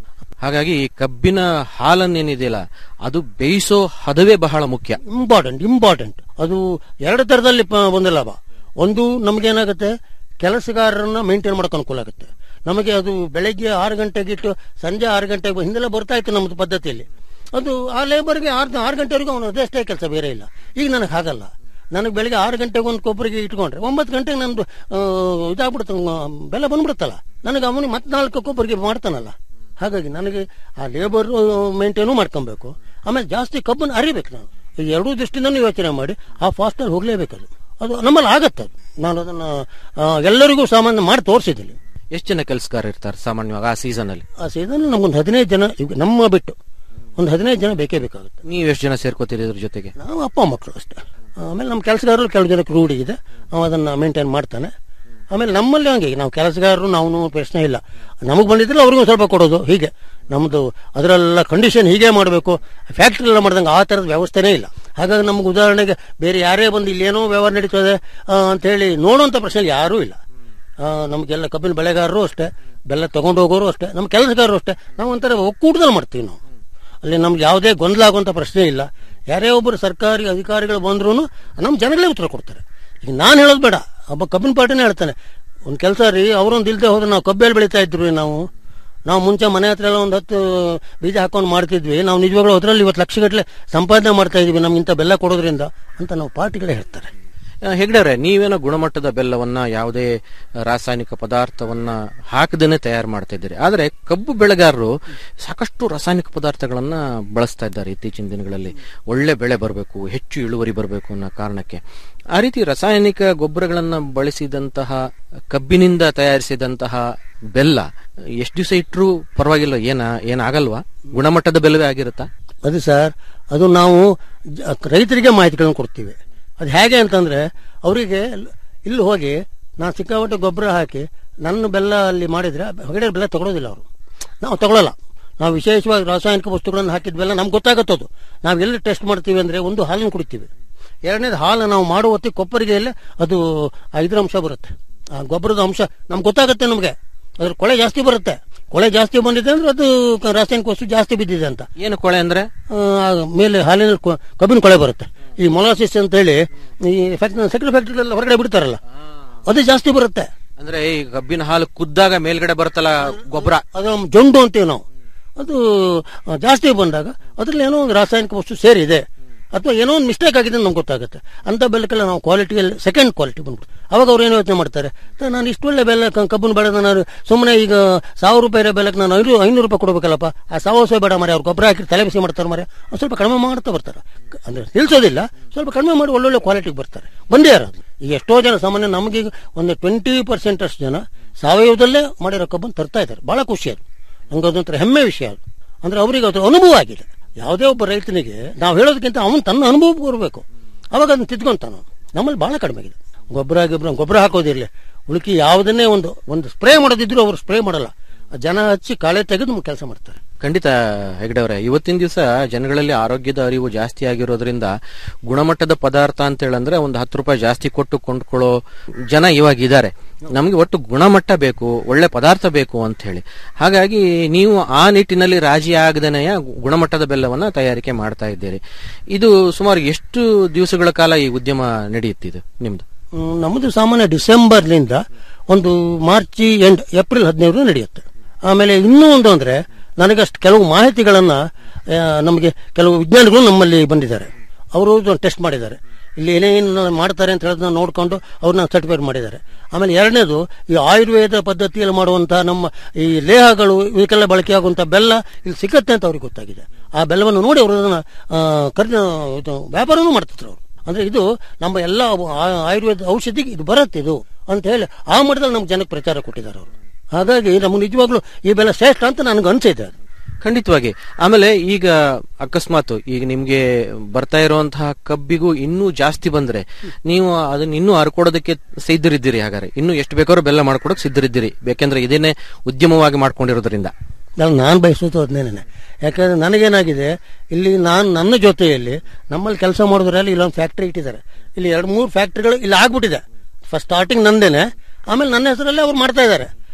ಹಾಗಾಗಿ ಈ ಕಬ್ಬಿನ ಹಾಲನ್ನೇನಿದೆಯಲ್ಲ ಅದು ಬೇಯಿಸೋ ಹದವೇ ಬಹಳ ಮುಖ್ಯ ಇಂಪಾರ್ಟೆಂಟ್ ಇಂಪಾರ್ಟೆಂಟ್ ಅದು ಎರಡು ತರದಲ್ಲಿ ಪ- ಒಂದು ಲಾಭ ಒಂದು ನಮಗೇನಾಗುತ್ತೆ ಕೆಲಸಗಾರರನ್ನ ಮೇಂಟೈನ್ ಮಾಡೋಕೆ ಅನುಕೂಲ ಆಗುತ್ತೆ ನಮಗೆ ಅದು ಬೆಳಗ್ಗೆ ಆರು ಗಂಟೆಗೆ ಇಟ್ಟು ಸಂಜೆ ಆರು ಗಂಟೆಗೆ ಹಿಂದೆಲ್ಲ ಬರ್ತಾ ಇತ್ತು ನಮ್ಮದು ಪದ್ಧತಿಯಲ್ಲಿ ಅದು ಆ ಲೇಬರ್ಗೆ ಆರು ಆರು ಗಂಟೆವರೆಗೂ ಅವನು ಅದಷ್ಟೇ ಕೆಲಸ ಬೇರೆ ಇಲ್ಲ ಈಗ ನನಗೆ ಹಾಗಲ್ಲ ನನಗೆ ಬೆಳಗ್ಗೆ ಆರು ಗಂಟೆಗೆ ಒಂದು ಕೊಬ್ಬರಿಗೆ ಇಟ್ಕೊಂಡ್ರೆ ಒಂಬತ್ತು ಗಂಟೆಗೆ ನಂದು ಆ, ಇದಾಗ್ಬಿಡುತ್ತೆ ಆ, ಬೆಲ್ಲ ಬಂದ್ಬಿಡುತ್ತಲ್ಲ ನನಗೆ ಅವನಿಗೆ ಮತ್ತೆ ನಾಲ್ಕು ಕೊಬ್ಬರಿಗೆ ಮಾಡ್ತಾನಲ್ಲ ಹಾಗಾಗಿ ನನಗೆ ಆ ಲೇಬರ್ ಮೇಂಟೈನು ಮಾಡ್ಕೊಬೇಕು ಆಮೇಲೆ ಜಾಸ್ತಿ ಕಬ್ಬನ್ನು ಅರಿಬೇಕು ನಾನು ಈ ಎರಡೂ ದೃಷ್ಟಿಯಿಂದನೂ ಯೋಚನೆ ಮಾಡಿ ಆ ಫಾಸ್ಟಲ್ಲಿ ಹೋಗಲೇಬೇಕು ಅದು ಅದು ನಮ್ಮಲ್ಲಿ ಆಗತ್ತೆ ಅದು ನಾನು ಅದನ್ನು ಎಲ್ಲರಿಗೂ ಸಾಮಾನ್ಯ ಮಾಡಿ ತೋರಿಸಿದ್ದೀನಿ ಎಷ್ಟು ಜನ ಕೆಲಸಗಾರ ಇರ್ತಾರೆ ಸಾಮಾನ್ಯವಾಗಿ ಆ ಸೀಸನ್ ಅಲ್ಲಿ ಆ ಸೀಸನ್ ನಮ್ಗೊಂದು ಹದಿನೈದು ಜನ ಈಗ ನಮ್ಮ ಬಿಟ್ಟು ಒಂದು ಹದಿನೈದು ಜನ ಬೇಕೇ ಬೇಕಾಗುತ್ತೆ ನೀವು ಎಷ್ಟು ಜನ ಸೇರ್ಕೋತೀರಿ ಇದ್ರ ಜೊತೆಗೆ ನಾವು ಅಪ್ಪ ಮಕ್ಕಳು ಅಷ್ಟೇ ಆಮೇಲೆ ನಮ್ಮ ಕೆಲಸಗಾರರು ಕೆಲವು ಜನಕ್ಕೆ ರೂಢಿ ಇದೆ ಅವ ಅದನ್ನು ಮೇಂಟೈನ್ ಮಾಡ್ತಾನೆ ಆಮೇಲೆ ನಮ್ಮಲ್ಲಿ ಹಂಗೆ ನಾವು ಕೆಲಸಗಾರರು ನಾವು ಪ್ರಶ್ನೆ ಇಲ್ಲ ನಮಗೆ ಬಂದಿದ್ರೆ ಅವ್ರಿಗೂ ಸ್ವಲ್ಪ ಕೊಡೋದು ಹೀಗೆ ನಮ್ಮದು ಅದರೆಲ್ಲ ಕಂಡೀಷನ್ ಹೀಗೆ ಮಾಡಬೇಕು ಫ್ಯಾಕ್ಟ್ರಿ ಎಲ್ಲ ಮಾಡ್ದಂಗೆ ಆ ಥರದ ವ್ಯವಸ್ಥೆನೇ ಇಲ್ಲ ಹಾಗಾಗಿ ನಮ್ಗೆ ಉದಾಹರಣೆಗೆ ಬೇರೆ ಯಾರೇ ಬಂದು ಇಲ್ಲೇನೋ ವ್ಯವಹಾರ ನಡೀತದೆ ಆ, ಅಂತೇಳಿ ನೋಡುವಂಥ ಪ್ರಶ್ನೆ ಯಾರೂ ಇಲ್ಲ ಆ, ನಮಗೆಲ್ಲ ಕಬ್ಬಿನ ಬೆಳೆಗಾರರು ಅಷ್ಟೇ ಬೆಲ್ಲ ತಗೊಂಡು ಹೋಗೋರು ಅಷ್ಟೇ ನಮ್ಮ ಕೆಲಸಗಾರರು ಅಷ್ಟೇ ನಾವು ಒಂಥರ ಒಕ್ಕೂಟದಲ್ಲಿ ಮಾಡ್ತೀವಿ ನಾವು ಅಲ್ಲಿ ನಮ್ಗೆ ಯಾವುದೇ ಗೊಂದಲ ಆಗುವಂಥ ಪ್ರಶ್ನೆ ಇಲ್ಲ ಯಾರೇ ಒಬ್ಬರು ಸರ್ಕಾರಿ ಅಧಿಕಾರಿಗಳು ಬಂದ್ರೂ ನಮ್ಮ ಜನಗಳೇ ಉತ್ತರ ಕೊಡ್ತಾರೆ ಈಗ ನಾನು ಹೇಳೋದು ಬೇಡ ಒಬ್ಬ ಕಬ್ಬಿನ ಪಾರ್ಟಿನೇ ಹೇಳ್ತಾನೆ ಒಂದು ಕೆಲಸ ರೀ ಅವರೊಂದು ಇಲ್ದೆ ಹೋದ್ರೆ ನಾವು ಕಬ್ಬೆಲ್ಲಿ ಬೆಳೀತಾ ಇದ್ವಿ ನಾವು ನಾವು ಮುಂಚೆ ಮನೆ ಹತ್ರ ಎಲ್ಲ ಒಂದು ಹತ್ತು ಬೀಜ ಹಾಕೊಂಡು ಮಾಡ್ತಿದ್ವಿ ನಾವು ನಿಜವಾಗ್ಲೂ ಅದರಲ್ಲಿ ಇವತ್ತು ಲಕ್ಷಗಟ್ಟಲೆ ಸಂಪಾದನೆ ಮಾಡ್ತಾ ಇದೀವಿ ನಮ್ಗೆ ಇಂಥ ಬೆಲ್ಲ ಕೊಡೋದ್ರಿಂದ ಅಂತ ನಾವು ಪಾರ್ಟಿಗಳೇ ಹೇಳ್ತಾರೆ ಆ, ಹೆಗ್ಡೆವ್ರೆ ನೀವೇನೋ ಗುಣಮಟ್ಟದ ಬೆಲ್ಲವನ್ನ ಯಾವುದೇ ರಾಸಾಯನಿಕ ಪದಾರ್ಥವನ್ನ ಹಾಕದೇನೆ ತಯಾರು ಮಾಡ್ತಾ ಇದ್ದೀರಿ ಆದ್ರೆ ಕಬ್ಬು ಬೆಳೆಗಾರರು ಸಾಕಷ್ಟು ರಾಸಾಯನಿಕ ಪದಾರ್ಥಗಳನ್ನ ಬಳಸ್ತಾ ಇದ್ದಾರೆ ಇತ್ತೀಚಿನ ದಿನಗಳಲ್ಲಿ ಒಳ್ಳೆ ಬೆಳೆ ಬರಬೇಕು ಹೆಚ್ಚು ಇಳುವರಿ ಬರಬೇಕು ಅನ್ನೋ ಕಾರಣಕ್ಕೆ ಆ ರೀತಿ ರಾಸಾಯನಿಕ ಗೊಬ್ಬರಗಳನ್ನ ಬಳಸಿದಂತಹ ಕಬ್ಬಿನಿಂದ ತಯಾರಿಸಿದಂತಹ ಬೆಲ್ಲ ಎಷ್ಟು ದಿವಸ ಇಟ್ಟರೂ ಪರವಾಗಿಲ್ಲ ಏನ ಏನಾಗಲ್ವಾ ಗುಣಮಟ್ಟದ ಬೆಲ್ಲವೇ ಆಗಿರುತ್ತಾ ಅದು ಸರ್ ಅದು ನಾವು ಜ- ರೈತರಿಗೆ ಮಾಹಿತಿಗಳನ್ನು ಕೊಡ್ತೀವಿ ಅದು ಹೇಗೆ ಅಂತಂದ್ರೆ ಅವರಿಗೆ ಇಲ್ಲಿ ಹೋಗಿ ನಾನು ಸಿಕ್ಕಾಪಟ್ಟೆ ಗೊಬ್ಬರ ಹಾಕಿ ನನ್ನ ಬೆಲ್ಲ ಅಲ್ಲಿ ಮಾಡಿದ್ರೆ ಹೊರಗಡೆ ಬೆಲ್ಲ ತಗೊಳ್ಳೋದಿಲ್ಲ ಅವರು ನಾವು ತಗೊಳ್ಳಲ್ಲ ನಾವು ವಿಶೇಷವಾಗಿ ರಾಸಾಯನಿಕ ವಸ್ತುಗಳನ್ನು ಹಾಕಿದ ಬೆಲ್ಲ ನಮ್ಗೆ ಗೊತ್ತಾಗತ್ತದು ನಾವು ಎಲ್ಲಿ ಟೆಸ್ಟ್ ಮಾಡ್ತೀವಿ ಅಂದ್ರೆ ಒಂದು ಹಾಲನ್ನು ಕುಡಿತೀವಿ ಎರಡನೇದು ಹಾಲು ನಾವು ಮಾಡುವ ಹೊತ್ತಿಗೆ ಕೊಪ್ಪರಿಗೆಯಲ್ಲೇ ಅದು ಆ ಇದ್ರ ಅಂಶ ಬರುತ್ತೆ ಆ ಗೊಬ್ಬರದ ಅಂಶ ನಮ್ಗೆ ಗೊತ್ತಾಗುತ್ತೆ ನಮಗೆ ಅದ್ರ ಕೊಳೆ ಜಾಸ್ತಿ ಬರುತ್ತೆ ಕೊಳೆ ಜಾಸ್ತಿ ಬಂದಿದೆ ಅಂದ್ರೆ ಅದು ಕ- ರಾಸಾಯನಿಕ ವಸ್ತು ಜಾಸ್ತಿ ಬಿದ್ದಿದೆ ಅಂತ ಏನು ಕೊಳೆ ಅಂದ್ರೆ ಆ, ಮೇಲೆ ಹಾಲಿನ ಕೊ- ಕಬ್ಬಿನ ಕೊಳೆ ಬರುತ್ತೆ ಈ ಮೊಲಾಸಿಸ್ ಅಂತ ಹೇಳಿ ಈ ಫ್ಯಾಕ್ಟ್ರಿ ಸಕ್ಕರೆ ಫ್ಯಾಕ್ಟ್ರಿಗಳೆಲ್ಲ ಹೊರಗಡೆ ಬಿಡ್ತಾರಲ್ಲ ಅದು ಜಾಸ್ತಿ ಬರುತ್ತೆ ಅಂದ್ರೆ ಈ ಕಬ್ಬಿನ ಹಾಲು ಕುದ್ದಾಗ ಮೇಲ್ಗಡೆ ಬರುತ್ತಲ್ಲ ಗೊಬ್ಬರ ಅದು ಜೊಂಡು ಅಂತೀವಿ ನಾವು ಅದು ಆ, ಜಾಸ್ತಿ ಬಂದಾಗ ಅದ್ರಲ್ಲಿ ಏನೋ ಒಂದು ರಾಸಾಯನಿಕ ವಸ್ತು ಸೇರಿದೆ ಅಥವಾ ಏನೋ ಒಂದು ಮಿಸ್ಟೇಕ್ ಆಗಿದೆ ಅಂತ ನಮ್ಗೆ ಗೊತ್ತಾಗುತ್ತೆ ಅಂತ ಬೆಲ್ಲಕ್ಕೆಲ್ಲ ನಾವು ಕ್ವಾಲಿಟಿಯಲ್ಲಿ ಸೆಕೆಂಡ್ ಕ್ವಾಲಿಟಿ ಬಂದ್ಬಿಟ್ಟು ಅವಾಗ ಅವ್ರು ಏನು ಯೋಚನೆ ಮಾಡ್ತಾರೆ ತ- ನಾನು ಇಷ್ಟು ಒಳ್ಳೆ ಬೆಲ್ಲ ಕ- ಕಬ್ಬನ್ನು ಬೆಳೆದ ನಾನು ಸುಮ್ಮನೆ ಈಗ ಸಾವಿರ ರೂಪಾಯಿ ಇರೋ ಬೆಲ್ಲಕ್ಕೆ ನಾನು ಐನೂರು ಐನೂರು ರೂಪಾಯಿ ಕೊಡಬೇಕಲ್ಲಪ್ಪ ಆ ಸಾವಿರ ರೂಪಾಯಿ ಬೇಡ ಮರೆ ಅವ್ರು ಗೊಬ್ಬರ ಹಾಕಿ ತಲೆ ಬಿಸಿ ಮಾಡ್ತಾರೆ ಮರೆ ಒಂದು ಸ್ವಲ್ಪ ಕಡಿಮೆ ಮಾಡ್ತಾ ಬರ್ತಾರೆ ಕ- ಅಂದ್ರೆ ನಿಲ್ಸೋದಿಲ್ಲ ಸ್ವಲ್ಪ ಕಡಿಮೆ ಮಾಡಿ ಒಳ್ಳೊಳ್ಳೆ ಕ್ವಾಲಿಟಿಗೆ ಬರ್ತಾರೆ ಬಂದೇ ಇರೋದು ಈಗ ಎಷ್ಟೋ ಜನ ಸಾಮಾನ್ಯ ನಮಗೆ ಒಂದು ಟ್ವೆಂಟಿ ಪರ್ಸೆಂಟ್ ಅಷ್ಟು ಜನ ಸಾವಯವದಲ್ಲೇ ಮಾಡಿರೋ ಕಬ್ಬನ್ನು ತರ್ತಾ ಇದ್ದಾರೆ ಬಹಳ ಖುಷಿ ಅದು ನಂಗೆ ಅದೊಂಥರ ಹೆಮ್ಮೆ ವಿಷಯ ಅದು ಅಂದ್ರೆ ಅವರಿಗೆ ಅದ್ರ ಅನುಭವ ಆಗಿದೆ ಯಾವುದೇ ಒಬ್ಬ ರೈತನಿಗೆ ನಾವು ಹೇಳೋದಕ್ಕಿಂತ ಅವನು ತನ್ನ ಅನುಭವ ಬರಬೇಕು ಅವಾಗ ಅದನ್ನ ತಿದ್ಕೊಂತಾನ ನಮ್ಮಲ್ಲಿ ಬಹಳ ಕಡಿಮೆ ಆಗಿದೆ ಗೊಬ್ಬರ ಗಿಬ್ಬರ ಗೊಬ್ಬರ ಹಾಕೋದಿರಲಿ ಉಳುಕಿ ಯಾವುದನ್ನೇ ಒಂದು ಒಂದು ಸ್ಪ್ರೇ ಮಾಡೋದಿದ್ರು ಅವರು ಸ್ಪ್ರೇ ಮಾಡಲ್ಲ ಆ ಜನ ಹಚ್ಚಿ ಕಾಳೆ ತೆಗೆದು ಕೆಲಸ ಮಾಡ್ತಾರೆ ಖಂಡಿತ ಹೆಗ್ಡವ್ರೆ ಇವತ್ತಿನ ದಿವಸ ಜನಗಳಲ್ಲಿ ಆರೋಗ್ಯದ ಅರಿವು ಜಾಸ್ತಿ ಆಗಿರೋದ್ರಿಂದ ಗುಣಮಟ್ಟದ ಪದಾರ್ಥ ಅಂತ ಹೇಳಂದ್ರೆ ಒಂದು ಹತ್ತು ರೂಪಾಯಿ ಜಾಸ್ತಿ ಕೊಟ್ಟು ಕೊಂಡ್ಕೊಳ್ಳೋ ಜನ ಇವಾಗ ಇದ್ದಾರೆ ನಮ್ಗೆ ಒಟ್ಟು ಗುಣಮಟ್ಟ ಬೇಕು ಒಳ್ಳೆ ಪದಾರ್ಥ ಬೇಕು ಅಂತ ಹೇಳಿ ಹಾಗಾಗಿ ನೀವು ಆ ನಿಟ್ಟಿನಲ್ಲಿ ರಾಜಿ ಆಗದನೆಯ ಗುಣಮಟ್ಟದ ಬೆಲ್ಲವನ್ನ ತಯಾರಿಕೆ ಮಾಡ್ತಾ ಇದ್ದೀರಿ ಇದು ಸುಮಾರು ಎಷ್ಟು ದಿವಸಗಳ ಕಾಲ ಈ ಉದ್ಯಮ ನಡೆಯುತ್ತಿದೆ ನಿಮ್ದು ಹ್ಮ್, ನಮ್ಮದು ಸಾಮಾನ್ಯ ಡಿಸೆಂಬರ್ನಿಂದ ಒಂದು ಮಾರ್ಚ್ ಎಂಡ್ ಏಪ್ರಿಲ್ ಹದಿನೈದು ನಡೆಯುತ್ತೆ ಆಮೇಲೆ ಇನ್ನೂ ಒಂದು ಅಂದ್ರೆ ನನಗಷ್ಟು ಕೆಲವು ಮಾಹಿತಿಗಳನ್ನ ಆ, ನಮಗೆ ಕೆಲವು ವಿಜ್ಞಾನಿಗಳು ನಮ್ಮಲ್ಲಿ ಬಂದಿದ್ದಾರೆ ಅವರು ಟೆಸ್ಟ್ ಮಾಡಿದ್ದಾರೆ ಇಲ್ಲಿ ಏನೇನು ಮಾಡ್ತಾರೆ ಅಂತ ಹೇಳೋದನ್ನ ನೋಡ್ಕೊಂಡು ಅವ್ರನ್ನ ಸರ್ಟಿಫೈಡ್ ಮಾಡಿದ್ದಾರೆ ಆಮೇಲೆ ಎರಡನೇದು ಈ ಆಯುರ್ವೇದ ಪದ್ಧತಿಯಲ್ಲಿ ಮಾಡುವಂತಹ ನಮ್ಮ ಈ ಲೇಹಗಳು ಇದಕ್ಕೆಲ್ಲ ಬಳಕೆಯಾಗುವಂಥ ಬೆಲ್ಲ ಇಲ್ಲಿ ಸಿಗತ್ತೆ ಅಂತ ಅವ್ರಿಗೆ ಗೊತ್ತಾಗಿದೆ ಆ ಬೆಲ್ಲವನ್ನು ನೋಡಿ ಅವರು ಅದನ್ನ ಆ, ಖರೀದಿ ಇದು ವ್ಯಾಪಾರನೂ ಮಾಡ್ತಿದ್ರು ಅವರು ಅಂದ್ರೆ ಇದು ನಮ್ಮ ಎಲ್ಲ ಆ- ಆಯುರ್ವೇದ ಔಷಧಿಗೆ ಇದು ಬರುತ್ತೆ ಇದು ಅಂತ ಹೇಳಿ ಆ ಮಟ್ಟದಲ್ಲಿ ನಮ್ಮ ಜನಕ್ಕೆ ಪ್ರಚಾರ ಕೊಟ್ಟಿದ್ದಾರೆ ಅವರು ಹಾಗಾಗಿ ನಮ್ಗೆ ನಿಜವಾಗ್ಲೂ ಈ ಬೆಲೆ ಶ್ರೇಷ್ಠ ಅಂತ ನನಗೆ ಅನ್ಸಿದೆ ಅದು ಖಂಡಿತವಾಗಿ ಆಮೇಲೆ ಈಗ ಅಕಸ್ಮಾತ್ ಈಗ ನಿಮ್ಗೆ ಬರ್ತಾ ಇರುವಂತಹ ಕಬ್ಬಿಗೂ ಇನ್ನೂ ಜಾಸ್ತಿ ಬಂದ್ರೆ ನೀವು ಅದನ್ನ ಇನ್ನೂ ಹರ್ಕೊಡೋದಕ್ಕೆ ಸಿದ್ಧರಿದ್ದೀರಿ ಹಾಗಾದ್ರೆ ಇನ್ನು ಎಷ್ಟು ಬೇಕಾದ್ರೂ ಬೆಲ್ಲ ಮಾಡ್ಕೊಡಕ್ ಸಿದ್ಧರಿದ್ದೀರಿ ಬೇಕೆಂದ್ರೆ ಇದನ್ನೇ ಉದ್ಯಮವಾಗಿ ಮಾಡ್ಕೊಂಡಿರೋದ್ರಿಂದ ನಾನು ನಾನು ಬಯಸೋದು ಅದನ್ನೇನೆ ಯಾಕಂದ್ರೆ ನನಗೇನಾಗಿದೆ ಇಲ್ಲಿ ನಾನು ನನ್ನ ಜೊತೆಯಲ್ಲಿ ನಮ್ಮಲ್ಲಿ ಕೆಲಸ ಮಾಡಿದ್ರಲ್ಲಿ ಇಲ್ಲೊಂದು ಫ್ಯಾಕ್ಟ್ರಿ ಇಟ್ಟಿದ್ದಾರೆ ಇಲ್ಲಿ ಎರಡು ಮೂರು ಫ್ಯಾಕ್ಟ್ರಿಗಳು ಇಲ್ಲಿ ಆಗ್ಬಿಟ್ಟಿದೆ ಫಸ್ಟ್ ಸ್ಟಾರ್ಟಿಂಗ್ ನಂದೇನೆ ಆಮೇಲೆ ನನ್ನ ಹೆಸರಲ್ಲೇ ಅವ್ರು ಮಾಡ್ತಾ ಇದ್ದಾರೆ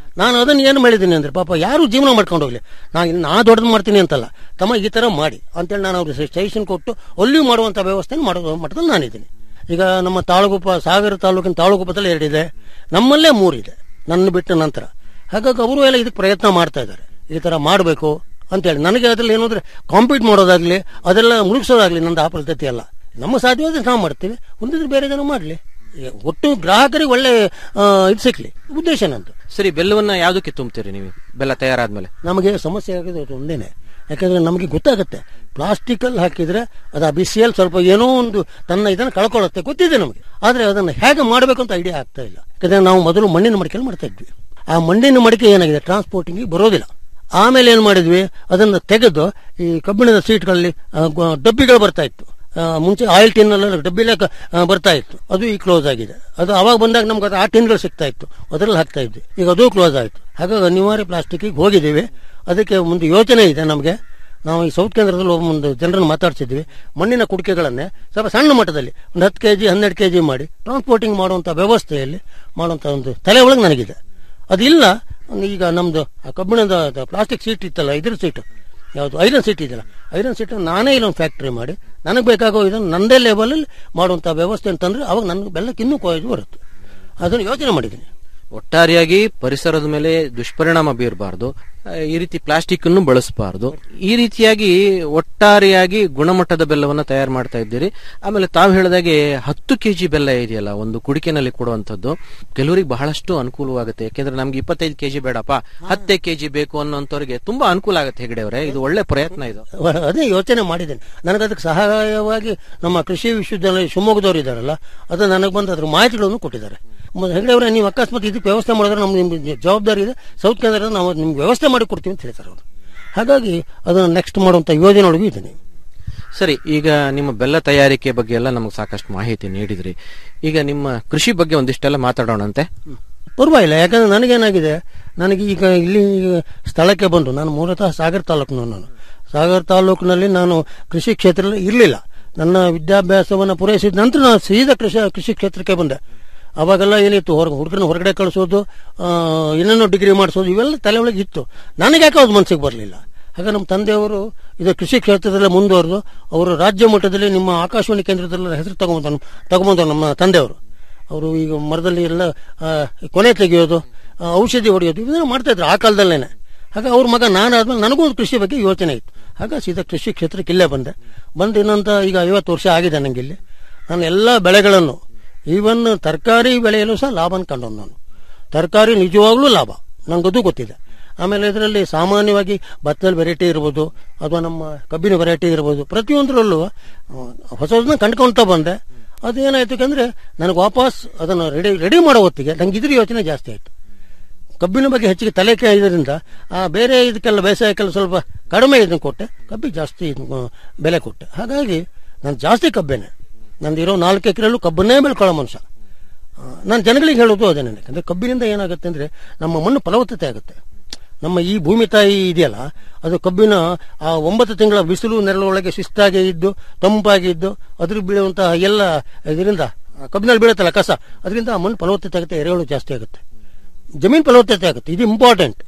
ನಾನು ಅದನ್ನು ಏನು ಮಾಡಿದ್ದೀನಿ ಅಂದ್ರೆ ಪಾಪ ಯಾರು ಜೀವನ ಮಾಡ್ಕೊಂಡು ಹೋಗ್ಲಿ ನಾನು ನಾ ದೊಡ್ಡದು ಮಾಡ್ತೀನಿ ಅಂತಲ್ಲ ತಮ್ಮ ಈ ತರ ಮಾಡಿ ಅಂತೇಳಿ ನಾನು ಅವ್ರಿಗೆ ಸಜೆಷನ್ ಕೊಟ್ಟು ಅಲ್ಲಿಯೂ ಮಾಡುವಂತ ವ್ಯವಸ್ಥೆ ಮಾಡೋ ಮಟ್ಟದಲ್ಲಿ ನಾನಿದ್ದೀನಿ ಈಗ ನಮ್ಮ ತಾಳಗುಪ್ಪ ಸಾಗರ ತಾಲೂಕಿನ ತಾಳಗುಪ್ಪದಲ್ಲಿ ಎರಡಿದೆ ನಮ್ಮಲ್ಲೇ ಮೂರಿದೆ ನನ್ನ ಬಿಟ್ಟ ನಂತರ ಹಾಗಾಗಿ ಅವರು ಎಲ್ಲ ಇದಕ್ಕೆ ಪ್ರಯತ್ನ ಮಾಡ್ತಾ ಇದ್ದಾರೆ ಈ ತರ ಮಾಡಬೇಕು ಅಂತೇಳಿ ನನಗೆ ಅದ್ರಲ್ಲಿ ಏನು ಅಂದ್ರೆ ಕಾಂಪೀಟ್ ಮಾಡೋದಾಗ್ಲಿ ಅದೆಲ್ಲ ಮುಳುಗಿಸೋದಾಗ್ಲಿ ನಂದು ಆ ಪದ್ಧತಿ ಅಲ್ಲ ನಮ್ಮ ಸಾಧ್ಯವಾದ್ರೆ ನಾವು ಮಾಡ್ತೀವಿ ಒಂದಿದ್ರೆ ಬೇರೆ ಜನ ಮಾಡಲಿ ಒಟ್ಟು ಗ್ರಾಹಕರಿಗೆ ಒಳ್ಳೆ ಆ, ಇದು ಸಿಕ್ಲಿ ಉದ್ದೇಶ ನಂದು ಸರಿ ಬೆಲ್ಲವನ್ನ ಯಾವ್ದಕ್ಕೆ ತುಂಬ್ತೀರಿ ನೀವು ಬೆಲ್ಲ ತಯಾರಾದ್ಮೇಲೆ ನಮಗೆ ಸಮಸ್ಯೆ ಆಗಿದೆ ಅದು ಒಂದೇನೆ ಯಾಕಂದ್ರೆ ನಮಗೆ ಗೊತ್ತಾಗುತ್ತೆ ಪ್ಲಾಸ್ಟಿಕ್ ಅಲ್ಲಿ ಹಾಕಿದ್ರೆ ಅದು ಆ ಬಿಸಿಯಲ್ಲಿ ಸ್ವಲ್ಪ ಏನೋ ಒಂದು ತನ್ನ ಇದನ್ನು ಕಳ್ಕೊಳ್ಳುತ್ತೆ ಗೊತ್ತಿದೆ ನಮಗೆ ಆದ್ರೆ ಅದನ್ನು ಹೇಗೆ ಮಾಡಬೇಕು ಅಂತ ಐಡಿಯಾ ಆಗ್ತಾ ಇಲ್ಲ ಯಾಕಂದ್ರೆ ನಾವು ಮೊದಲು ಮಣ್ಣಿನ ಮಡಿಕೆಯಲ್ಲಿ ಮಾಡ್ತಾ ಇದ್ವಿ ಆ ಮಣ್ಣಿನ ಮಡಿಕೆ ಏನಾಗಿದೆ ಟ್ರಾನ್ಸ್ಪೋರ್ಟಿಂಗ್ ಬರೋದಿಲ್ಲ ಆಮೇಲೆ ಏನ್ ಮಾಡಿದ್ವಿ ಅದನ್ನು ತೆಗೆದು ಈ ಕಬ್ಬಿಣದ ಸೀಟ್ಗಳಲ್ಲಿ ಆ, ಗ- ಡಬ್ಬಿಗಳು ಬರ್ತಾ ಇತ್ತು ಆ, ಮುಂಚೆ ಆಯಿಲ್ ಟಿನ್ ಎಲ್ಲ ಡಬ್ಬಿಲೆ ಕ- ಆ, ಬರ್ತಾ ಇತ್ತು ಅದು ಈಗ ಕ್ಲೋಸ್ ಆಗಿದೆ ಅದು ಅವಾಗ ಬಂದಾಗ ನಮ್ಗೆ ಅದು ಆ ಟಿನ್ಗಳು ಸಿಗ್ತಾ ಇತ್ತು ಅದರಲ್ಲಿ ಹಾಕ್ತಾ ಇದ್ವಿ ಈಗ ಅದು ಕ್ಲೋಸ್ ಆಯಿತು ಹಾಗಾಗಿ ಅನಿವಾರ್ಯ ಪ್ಲಾಸ್ಟಿಕ್ಗೆ ಹೋಗಿದ್ದೀವಿ ಅದಕ್ಕೆ ಒಂದು ಯೋಚನೆ ಇದೆ ನಮಗೆ ನಾವು ಈ ಸೌತ್ ಕೇಂದ್ರದಲ್ಲಿ ಒಬ್ಬ ಒಂದು ಜನರನ್ನು ಮಾತಾಡ್ಸಿದ್ವಿ ಮಣ್ಣಿನ ಕುಡಿಕೆಗಳನ್ನೇ ಸ್ವಲ್ಪ ಸಣ್ಣ ಮಟ್ಟದಲ್ಲಿ ಒಂದು ಹತ್ತು ಕೆಜಿ ಹನ್ನೆರಡು ಕೆಜಿ ಮಾಡಿ ಟ್ರಾನ್ಸ್ಪೋರ್ಟಿಂಗ್ ಮಾಡುವಂತ ವ್ಯವಸ್ಥೆಯಲ್ಲಿ ಮಾಡುವಂತ ಒಂದು ತಲೆ ಒಳಗೆ ನನಗಿದೆ ಅದಿಲ್ಲ ಈಗ ನಮ್ದು ಆ ಕಬ್ಬಿಣದ ಪ್ಲಾಸ್ಟಿಕ್ ಸೀಟ್ ಇತ್ತಲ್ಲ ಇದ್ರ ಸೀಟ್ ಯಾವುದು ಐರನ್ ಸೀಟ್ ಇದೆಯಲ್ಲ ಐರನ್ ಸೀಟ್ ನಾನೇ ಇಲ್ಲೊಂದು ಫ್ಯಾಕ್ಟ್ರಿ ಮಾಡಿ ನನಗೆ ಬೇಕಾಗೋ ಇದನ್ನು ನಂದೇ ಲೆವೆಲಲ್ಲಿ ಮಾಡುವಂತ ವ್ಯವಸ್ಥೆ ಅಂತಂದ್ರೆ ಅವಾಗ ನನಗೆ ಬೆಲ್ಲಕ್ಕೆ ಇನ್ನೂ ಕೊಯ್ದು ಬರುತ್ತೆ ಅದನ್ನು ಯೋಚನೆ ಮಾಡಿದ್ದೀನಿ ಒಟ್ಟಾರೆಯಾಗಿ ಪರಿಸರದ ಮೇಲೆ ದುಷ್ಪರಿಣಾಮ ಬೀರಬಾರ್ದು ಆ, ಈ ರೀತಿ ಪ್ಲಾಸ್ಟಿಕ್ ಅನ್ನು ಬಳಸಬಾರದು ಈ ರೀತಿಯಾಗಿ ಒಟ್ಟಾರೆಯಾಗಿ ಗುಣಮಟ್ಟದ ಬೆಲ್ಲವನ್ನ ತಯಾರು ಮಾಡ್ತಾ ಇದ್ದೀರಿ ಆಮೇಲೆ ತಾವು ಹೇಳಿದಾಗೆ ಹತ್ತು ಕೆಜಿ ಬೆಲ್ಲ ಇದೆಯಲ್ಲ ಒಂದು ಕುಡಿಕೆನಲ್ಲಿ ಕೊಡುವಂತದ್ದು ಕೆಲವರಿಗೆ ಬಹಳಷ್ಟು ಅನುಕೂಲವಾಗುತ್ತೆ ಯಾಕೆಂದ್ರೆ ನಮ್ಗೆ ಇಪ್ಪತ್ತೈದು ಕೆಜಿ ಬೇಡಪ್ಪ ಹತ್ತೇ ಕೆಜಿ ಬೇಕು ಅನ್ನೋಂಥವ್ರಿಗೆ ತುಂಬಾ ಅನುಕೂಲ ಆಗುತ್ತೆ ಹೆಗಡೆ ಅವರೇ ಇದು ಒಳ್ಳೆ ಪ್ರಯತ್ನ ಇದು ವ- ಅದೇ ಯೋಚನೆ ಮಾಡಿದ್ದೇನೆ ನನಗೆ ಅದಕ್ಕೆ ಸಹಾಯವಾಗಿ ನಮ್ಮ ಕೃಷಿ ವಿಶ್ವವಿದ್ಯಾಲಯ ಶಿವಮೊಗ್ಗದವರು ಇದ್ದಾರಲ್ಲ ಅದು ನನಗೆ ಬಂದು ಅದ್ರ ಮಾಹಿತಿಗಳನ್ನು ಕೊಟ್ಟಿದ್ದಾರೆ ಮ- ಹೆಗ್ಡೆ ಅವರೇ ನೀವು ಅಕಸ್ಮಾತ್ ಇದಕ್ಕೆ ವ್ಯವಸ್ಥೆ ಮಾಡಿದ್ರೆ ನಮ್ಗೆ ನಿಮ್ಗೆ ಜವಾಬ್ದಾರಿ ಇದೆ ಸೌತ್ ಕೇಂದ್ರದ ನಾವು ನಿಮ್ಗೆ ವ್ಯವಸ್ಥೆ ಮಾಡಿ ಕೊಡ್ತೀವಿ ಅಂತ ಹೇಳ್ತಾರೆ ಅವರು ಹಾಗಾಗಿ ಅದನ್ನು ನೆಕ್ಸ್ಟ್ ಮಾಡುವಂತ ಯೋಜನೆ ಒಳಗೂ ಇದ್ದೀನಿ ಸರಿ ಈಗ ನಿಮ್ಮ ಬೆಲ್ಲ ತಯಾರಿಕೆ ಬಗ್ಗೆ ಎಲ್ಲ ನಮಗೆ ಸಾಕಷ್ಟು ಮಾಹಿತಿ ನೀಡಿದ್ರಿ ಈಗ ನಿಮ್ಮ ಕೃಷಿ ಬಗ್ಗೆ ಒಂದಿಷ್ಟೆಲ್ಲ ಮಾತಾಡೋಣಂತೆ ಪರವಾಗಿಲ್ಲ ಯಾಕಂದ್ರೆ ನನಗೇನಾಗಿದೆ ನನಗೆ ಈಗ ಇಲ್ಲಿ ಸ್ಥಳಕ್ಕೆ ಬಂದು ನಾನು ಮೂಲತಃ ಸಾಗರ ತಾಲೂಕಿನವನು ನಾನು ಸಾಗರ ತಾಲೂಕಿನಲ್ಲಿ ನಾನು ಕೃಷಿ ಕ್ಷೇತ್ರದಲ್ಲಿ ಇರಲಿಲ್ಲ ನನ್ನ ವಿದ್ಯಾಭ್ಯಾಸವನ್ನು ಪೂರೈಸಿದ ನಂತರ ನಾನು ಸೀದಾ ಕೃಷಿ ಕೃಷಿ ಕ್ಷೇತ್ರಕ್ಕೆ ಬಂದೆ ಅವಾಗೆಲ್ಲ ಏನಿತ್ತು ಹೊರ ಹುಡುಗರನ್ನ ಹೊರಗಡೆ ಕಳಿಸೋದು ಆ, ಏನೇನೋ ಡಿಗ್ರಿ ಮಾಡಿಸೋದು ಇವೆಲ್ಲ ತಲೆ ಒಳಗೆ ಇತ್ತು ನನಗೆ ಯಾಕೆ ಅದು ಮನಸ್ಸಿಗೆ ಬರಲಿಲ್ಲ ಹಾಗೆ ನಮ್ಮ ತಂದೆಯವರು ಇದು ಕೃಷಿ ಕ್ಷೇತ್ರದಲ್ಲೇ ಮುಂದುವರೆದು ಅವರು ರಾಜ್ಯ ಮಟ್ಟದಲ್ಲಿ ನಿಮ್ಮ ಆಕಾಶವಾಣಿ ಕೇಂದ್ರದಲ್ಲಿ ಹೆಸರು ತಗೊಂಬಂದ ತಗೊಂಬಂದ ನಮ್ಮ ತಂದೆಯವರು ಅವರು ಈಗ ಮರದಲ್ಲಿ ಎಲ್ಲ ಆ, ಕೊನೆ ತೆಗೆಯೋದು ಆ, ಔಷಧಿ ಹೊಡೆಯೋದು ಇದನ್ನ ಮಾಡ್ತಾ ಇದ್ರು ಆ ಕಾಲದಲ್ಲೇನೆ ಹಾಗೆ ಅವ್ರ ಮಗ ನಾನಾದ್ಮೇಲೆ ನನಗೂ ಒಂದು ಕೃಷಿ ಬಗ್ಗೆ ಯೋಚನೆ ಇತ್ತು ಹಾಗ ಸೀದಾ ಕೃಷಿ ಕ್ಷೇತ್ರಕ್ಕೆ ಇಲ್ಲೇ ಬಂದೆ ಬಂದು ಇನ್ನೊಂತ ಈಗ ಐವತ್ತು ವರ್ಷ ಆಗಿದೆ ನನಗೆ ಇಲ್ಲಿ ನಾನು ಎಲ್ಲ ಬೆಳೆಗಳನ್ನು ಈವನ್ ತರಕಾರಿ ಬೆಳೆಯಲು ಸಹ ಲಾಭ ಕಂಡು ನಾನು ತರಕಾರಿ ನಿಜವಾಗ್ಲೂ ಲಾಭ ನಂಗದು ಗೊತ್ತಿದೆ ಆಮೇಲೆ ಇದರಲ್ಲಿ ಸಾಮಾನ್ಯವಾಗಿ ಭತ್ತದ ವೆರೈಟಿ ಇರ್ಬೋದು ಅಥವಾ ನಮ್ಮ ಕಬ್ಬಿನ ವೆರೈಟಿ ಇರ್ಬೋದು ಪ್ರತಿಯೊಂದರಲ್ಲೂ ಆ, ಹೊಸದನ್ನ ಕಂಡ್ಕೊಳ್ತಾ ಬಂದೆ ಅದೇನಾಯ್ತು ಅಂದ್ರೆ ನನಗೆ ವಾಪಸ್ ಅದನ್ನು ರೆಡಿ ರೆಡಿ ಮಾಡೋ ಹೊತ್ತಿಗೆ ನಂಗೆ ಇದ್ರ ಯೋಚನೆ ಜಾಸ್ತಿ ಆಯ್ತು ಕಬ್ಬಿನ ಬಗ್ಗೆ ಹೆಚ್ಚಿಗೆ ತಲೆ ಇದರಿಂದ ಆ ಬೇರೆ ಇದಕ್ಕೆಲ್ಲ ಬೇಸಾಯಕ್ಕೆಲ್ಲ ಸ್ವಲ್ಪ ಕಡಿಮೆ ಇದನ್ನು ಕೊಟ್ಟೆ ಕಬ್ಬಿಗೆ ಜಾಸ್ತಿ ಇದ್ನ, ಆ, ಬೆಲೆ ಕೊಟ್ಟೆ ಹಾಗಾಗಿ ನಾನು ಜಾಸ್ತಿ ಕಬ್ಬೇನೆ ನಂದು ಇರೋ ನಾಲ್ಕು ಎಕರೆಲ್ಲೂ ಕಬ್ಬನ್ನೇ ಬೆಳ್ಕೊಳ್ಳೋ ಮನುಷ್ಯ ಆ, ನಾನು ಜನಗಳಿಗೆ ಹೇಳೋದು ಅದೇನೆ ಯಾಕಂದ್ರೆ ಕಬ್ಬಿನಿಂದ ಏನಾಗುತ್ತೆ ಅಂದ್ರೆ ನಮ್ಮ ಮಣ್ಣು ಫಲವತ್ತತೆ ಆಗುತ್ತೆ ನಮ್ಮ ಈ ಭೂಮಿ ತಾಯಿ ಇದೆಯಲ್ಲ ಅದು ಕಬ್ಬಿನ ಆ ಒಂಬತ್ತು ತಿಂಗಳ ಬಿಸಿಲು ನೆರಳೊಳಗೆ ಶಿಸ್ತಾಗಿ ಇದ್ದು ತಂಪಾಗಿ ಇದ್ದು ಅದ್ರ ಬೀಳುವಂತಹ ಎಲ್ಲ ಇದರಿಂದ ಆ ಕಬ್ಬಿನಲ್ಲಿ ಬೀಳುತ್ತಲ್ಲ ಕಸ ಅದರಿಂದ ಆ ಮಣ್ಣು ಫಲವತ್ತತೆ ಆಗುತ್ತೆ ಎರೆಹುಳು ಜಾಸ್ತಿ ಆಗುತ್ತೆ ಜಮೀನು ಫಲವತ್ತತೆ ಆಗುತ್ತೆ ಇದು ಇಂಪಾರ್ಟೆಂಟ್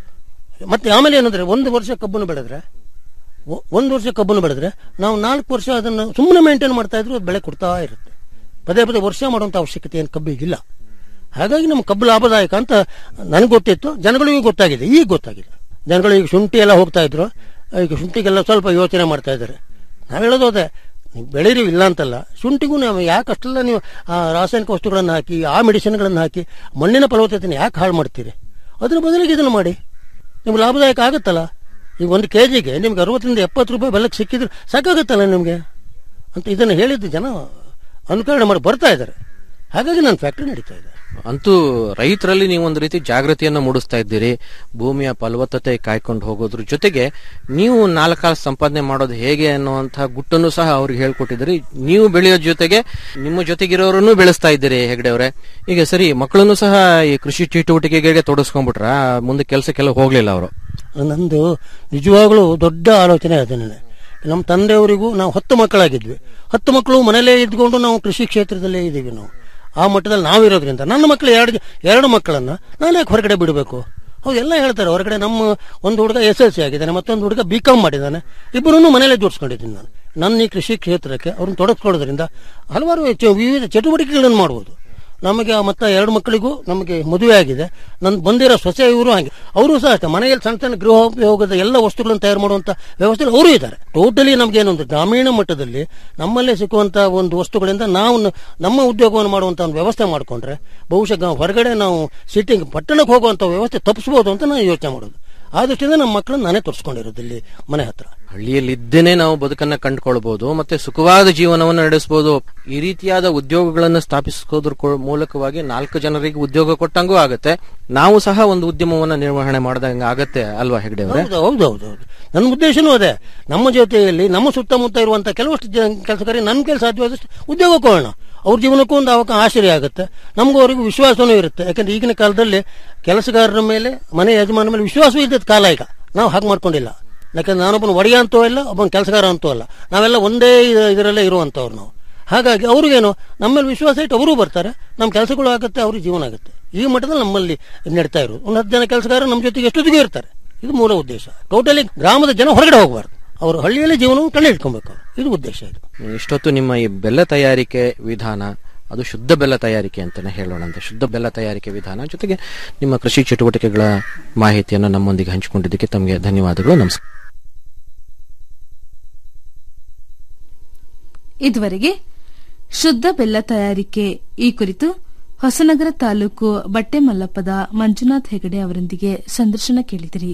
ಮತ್ತೆ ಆಮೇಲೆ ಏನಂದ್ರೆ ಒಂದು ವರ್ಷ ಕಬ್ಬನ್ನು ಬೆಳೆದ್ರೆ ಒ- ಒಂದು ವರ್ಷ ಕಬ್ಬನ್ನು ಬೆಳೆದ್ರೆ ನಾವು ನಾಲ್ಕು ವರ್ಷ ಅದನ್ನು ಸುಮ್ಮನೆ ಮೇಂಟೈನ್ ಮಾಡ್ತಾ ಇದ್ರು ಅದು ಬೆಳೆ ಕೊಡ್ತಾ ಇರುತ್ತೆ ಪದೇ ಪದೇ ವರ್ಷ ಮಾಡುವಂತ ಅವಶ್ಯಕತೆ ಏನು ಕಬ್ಬಿಗಿಲ್ಲ ಹಾಗಾಗಿ ನಮ್ಮ ಕಬ್ಬು ಲಾಭದಾಯಕ ಅಂತ ನನಗೆ ಗೊತ್ತಿತ್ತು ಜನಗಳಿಗೂ ಗೊತ್ತಾಗಿದೆ ಈಗ ಗೊತ್ತಾಗಿದೆ ಜನಗಳು ಈಗ ಶುಂಠಿ ಎಲ್ಲ ಹೋಗ್ತಾ ಇದ್ರು ಈಗ ಶುಂಠಿಗೆಲ್ಲ ಸ್ವಲ್ಪ ಯೋಚನೆ ಮಾಡ್ತಾ ಇದ್ದಾರೆ ನಾವು ಹೇಳೋದು ಅದೇ ನೀವು ಬೆಳೀರಿ ಇಲ್ಲ ಅಂತಲ್ಲ ಶುಂಠಿಗೂ ನಾವು ಯಾಕೆ ಅಷ್ಟೆಲ್ಲ ನೀವು ಆ ರಾಸಾಯನಿಕ ವಸ್ತುಗಳನ್ನು ಹಾಕಿ ಆ ಮೆಡಿಸಿನ್ಗಳನ್ನು ಹಾಕಿ ಮಣ್ಣಿನ ಫಲವತ್ತತೆನ ಯಾಕೆ ಹಾಳು ಮಾಡ್ತೀರಿ ಅದ್ರ ಬದಲಿಗೆ ಇದನ್ನು ಮಾಡಿ ನಿಮ್ಗೆ ಲಾಭದಾಯಕ ಆಗುತ್ತಲ್ಲ ಈಗ ಒಂದು ಕೆ ಜಿಗೆ ನಿಮ್ಗೆ ಅರವತ್ತರಿಂದ ಎಪ್ಪತ್ತು ರೂಪಾಯಿ ಬೆಲ್ಲಕ್ಕೆ ಸಿಕ್ಕಿದ್ರೆ ಸಾಕಾಗುತ್ತಲ್ಲ ನಿಮಗೆ ಅಂತ ಇದನ್ನು ಹೇಳಿದ್ದು ಜನ ಅನುಕರಣೆ ಮಾಡಿ ಬರ್ತಾ ಇದ್ದಾರೆ ಹಾಗಾಗಿ ನನ್ನ ಫ್ಯಾಕ್ಟ್ರಿ ನಡೀತಾ ಇದೆ ಅಂತೂ ರೈತರಲ್ಲಿ ನೀವು ಒಂದು ರೀತಿ ಜಾಗೃತಿಯನ್ನು ಮೂಡಿಸ್ತಾ ಇದ್ದೀರಿ ಭೂಮಿಯ ಫಲವತ್ತತೆ ಕಾಯ್ಕೊಂಡು ಹೋಗೋದ್ರ ಜೊತೆಗೆ ನೀವು ನಾಲ್ಕಾಲು ಸಂಪಾದನೆ ಮಾಡೋದು ಹೇಗೆ ಅನ್ನುವಂತಹ ಗುಟ್ಟನ್ನು ಸಹ ಅವ್ರಿಗೆ ಹೇಳ್ಕೊಟ್ಟಿದ್ದೀರಿ ನೀವು ಬೆಳೆಯೋ ಜೊತೆಗೆ ನಿಮ್ಮ ಜೊತೆಗಿರೋರನ್ನು ಬೆಳೆಸ್ತಾ ಇದ್ದೀರಿ ಹೆಗಡೆ ಅವರೇ ಈಗ ಸರಿ ಮಕ್ಕಳನ್ನು ಸಹ ಈ ಕೃಷಿ ಚಟುವಟಿಕೆಗೆ ತೊಡಗಿಸ್ಕೊಂಡ್ಬಿಟ್ರ ಮುಂದೆ ಕೆಲಸಕ್ಕೆಲ್ಲ ಹೋಗ್ಲಿಲ್ಲ ಅವರು ನಂದು ನಿಜವಾಗ್ಲೂ ದೊಡ್ಡ ಆಲೋಚನೆ ಅದನ್ನೇ ನಮ್ಮ ತಂದೆಯವರಿಗೂ ನಾವು ಹತ್ತು ಮಕ್ಕಳಾಗಿದ್ವಿ ಹತ್ತು ಮಕ್ಕಳು ಮನೇಲೇ ಇದ್ಕೊಂಡು ನಾವು ಕೃಷಿ ಕ್ಷೇತ್ರದಲ್ಲೇ ಇದ್ದೀವಿ ನಾವು ಆ ಮಟ್ಟದಲ್ಲಿ ನಾವಿರೋದ್ರಿಂದ ನನ್ನ ಮಕ್ಕಳು ಎರಡು ಜ- ಎರಡು ಮಕ್ಕಳನ್ನ ನಾನು ಯಾಕೆ ಹೊರಗಡೆ ಬಿಡಬೇಕು ಹೌದು ಎಲ್ಲ ಹೇಳ್ತಾರೆ ಹೊರಗಡೆ ನಮ್ಮ ಒಂದು ಹುಡುಗ ಎಸ್ ಎಲ್ ಸಿ ಆಗಿದ್ದಾನೆ ಮತ್ತೊಂದು ಹುಡುಗ ಬಿ ಕಾಮ್ ಮಾಡಿದ್ದಾನೆ ಇಬ್ಬರನ್ನು ಮನೇಲೆ ಜೋಡಿಸ್ಕೊಂಡಿದ್ದೀನಿ ನಾನು ನನ್ನ ಈ ಕೃಷಿ ಕ್ಷೇತ್ರಕ್ಕೆ ಅವ್ರನ್ನ ತೊಡಗಿಸ್ಕೊಳ್ಳೋದ್ರಿಂದ ಹಲವಾರು ಚ- ವಿವಿಧ ಚಟುವಟಿಕೆಗಳನ್ನು ಮಾಡ್ಬೋದು ನಮಗೆ ಆ ಮತ್ತೆ ಎರಡು ಮಕ್ಕಳಿಗೂ ನಮಗೆ ಮದುವೆ ಆಗಿದೆ ನನ್ನ ಬಂದಿರೋ ಸೊಸೆ ಇವರು ಹಾಗೆ ಅವರು ಸಹ ಅಷ್ಟೇ ಮನೆಯಲ್ಲಿ ಸಣ್ಣ ಸಣ್ಣ ಗೃಹೋಪಯೋಗದ ಎಲ್ಲ ವಸ್ತುಗಳನ್ನು ತಯಾರು ಮಾಡುವಂತ ವ್ಯವಸ್ಥೆ ಅವರು ಇದ್ದಾರೆ ಟೋಟಲಿ ನಮ್ಗೆ ಏನೊಂದು ಗ್ರಾಮೀಣ ಮಟ್ಟದಲ್ಲಿ ನಮ್ಮಲ್ಲೇ ಸಿಕ್ಕುವಂತ ಒಂದು ವಸ್ತುಗಳಿಂದ ನಾವು ನ- ನಮ್ಮ ಉದ್ಯೋಗವನ್ನು ಮಾಡುವಂತ ಒಂದು ವ್ಯವಸ್ಥೆ ಮಾಡಿಕೊಂಡ್ರೆ ಬಹುಶಃ ಗ- ಹೊರಗಡೆ ನಾವು ಸಿಟಿಂಗ್ ಪಟ್ಟಣಕ್ಕೆ ಹೋಗುವಂತ ವ್ಯವಸ್ಥೆ ತಪ್ಪಿಸಬಹುದು ಅಂತ ನಾನು ಯೋಚನೆ ಮಾಡೋದು ಆ ದೃಷ್ಟಿಯಿಂದ ನಮ್ಮ ಮಕ್ಕಳನ್ನ ನಾನೇ ತೋರಿಸ್ಕೊಂಡಿರೋದು ಇಲ್ಲಿ ಮನೆ ಹತ್ರ ಹಳ್ಳಿಯಲ್ಲಿ ಇದ್ದೇನೆ ನಾವು ಬದುಕನ್ನ ಕಂಡುಕೊಳ್ಬಹುದು ಮತ್ತೆ ಸುಖವಾದ ಜೀವನವನ್ನು ನಡೆಸಬಹುದು ಈ ರೀತಿಯಾದ ಉದ್ಯೋಗಗಳನ್ನು ಸ್ಥಾಪಿಸೋದ್ರ ಕೊ- ಮೂಲಕವಾಗಿ ನಾಲ್ಕು ಜನರಿಗೆ ಉದ್ಯೋಗ ಕೊಟ್ಟಂಗೂ ಆಗತ್ತೆ ನಾವು ಸಹ ಒಂದು ಉದ್ಯಮವನ್ನ ನಿರ್ವಹಣೆ ಮಾಡಿದಂಗ ಆಗತ್ತೆ ಅಲ್ವಾ ಹೆಗ್ಡೆ ಅವರೇ ಹೌದು ಹೌದು ಹೌದು ಹೌದು ನನ್ನ ಉದ್ದೇಶನೂ ಅದೇ ನಮ್ಮ ಜೊತೆಯಲ್ಲಿ ನಮ್ಮ ಸುತ್ತಮುತ್ತ ಇರುವಂತ ಕೆಲವಷ್ಟು ಜನ ಕೆಲಸಗಾರಿ ನನ್ನ ಕೆಲಸ ಸಾಧ್ಯವಾದಷ್ಟು ಉದ್ಯೋಗ ಕೊಡೋಣ ಅವ್ರ ಜೀವನಕ್ಕೂ ಒಂದು ಅವಕಾಶ ಆಶ್ಚರ್ಯ ಆಗುತ್ತೆ ನಮಗೂ ಅವರಿಗೂ ವಿಶ್ವಾಸನೂ ಇರುತ್ತೆ ಯಾಕಂದ್ರೆ ಈಗಿನ ಕಾಲದಲ್ಲಿ ಕೆಲಸಗಾರರ ಮೇಲೆ ಮನೆ ಯಜಮಾನ ಮೇಲೆ ವಿಶ್ವಾಸವೂ ಇದ್ದದ ಕಾಲ ಈಗ ನಾವು ಹಾಗೆ ಮಾಡ್ಕೊಂಡಿಲ್ಲ ಯಾಕಂದ್ರೆ ನಾನೊಬ್ಬನ ಒಡೆಯ ಅಂತೂ ಅಲ್ಲ ಒಬ್ಬನ ಕೆಲಸಗಾರ ಅಂತೂ ಅಲ್ಲ ನಾವೆಲ್ಲ ಒಂದೇ ಇದ- ಇದರಲ್ಲೇ ಇರುವಂತವ್ರು ನಾವು ಹಾಗಾಗಿ ಅವ್ರಿಗೇನು ನಮ್ಮಲ್ಲಿ ವಿಶ್ವಾಸ ಇಟ್ಟು ಅವರು ಬರ್ತಾರೆ ನಮ್ಮ ಕೆಲಸಗಳು ಆಗುತ್ತೆ ಅವ್ರಿಗೆ ಜೀವನ ಆಗುತ್ತೆ ಈ ಮಟ್ಟದಲ್ಲಿ ನಮ್ಮಲ್ಲಿ ನಡೀತಾ ಇರೋದು ಒಂದು ಹತ್ತು ಜನ ಕೆಲಸಗಾರ ನಮ್ಮ ಜೊತೆಗೆ ಎಷ್ಟೊತ್ತಿಗೆ ಇರ್ತಾರೆ ಇದು ಮೂಲ ಉದ್ದೇಶ ಟೋಟಲಿ ಗ್ರಾಮದ ಜನ ಹೊರಗಡೆ ಹೋಗಬಾರ್ದು ಅವರು ಹಳ್ಳಿಯಲ್ಲಿ ಜೀವನವನ್ನು ಕಂಡು ಇಟ್ಕೊಬೇಕು ಇದು ಉದ್ದೇಶ ಇದು ಇಷ್ಟೊತ್ತು ನಿಮ್ಮ ಈ ಬೆಲ್ಲ ತಯಾರಿಕೆ ವಿಧಾನ ಅದು ಶುದ್ಧ ಬೆಲ್ಲ ತಯಾರಿಕೆ ಅಂತಾನೆ ಹೇಳೋಣ ಅಂತ ಶುದ್ಧ ಬೆಲ್ಲ ತಯಾರಿಕೆ ವಿಧಾನ ಜೊತೆಗೆ ನಿಮ್ಮ ಕೃಷಿ ಚಟುವಟಿಕೆಗಳ ಮಾಹಿತಿಯನ್ನು ನಮ್ಮೊಂದಿಗೆ ಹಂಚಿಕೊಂಡಿದ್ದಕ್ಕೆ ತಮಗೆ ಧನ್ಯವಾದಗಳು ನಮಸ್ಕಾರ ಇದುವರೆಗೆ ಶುದ್ಧ ಬೆಲ್ಲ ತಯಾರಿಕೆ ಈ ಕುರಿತು ಹೊಸನಗರ ತಾಲೂಕು ಬಟ್ಟೆ ಮಲ್ಲಪ್ಪದ ಮಂಜುನಾಥ್ ಹೆಗಡೆ ಅವರೊಂದಿಗೆ ಸಂದರ್ಶನ ಕೇಳಿದಿರಿ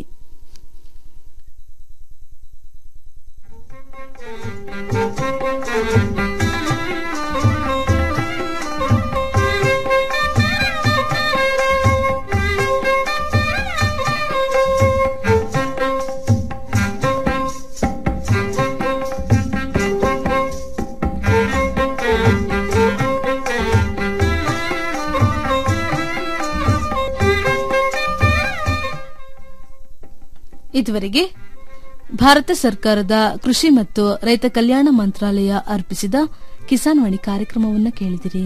ಇದುವರೆಗೆ ಭಾರತ ಸರ್ಕಾರದ ಕೃಷಿ ಮತ್ತು ರೈತ ಕಲ್ಯಾಣ ಮಂತ್ರಾಲಯ ಅರ್ಪಿಸಿದ ಕಿಸಾನ್ ವಾಣಿ ಕಾರ್ಯಕ್ರಮವನ್ನು ಕೇಳಿದಿರಿ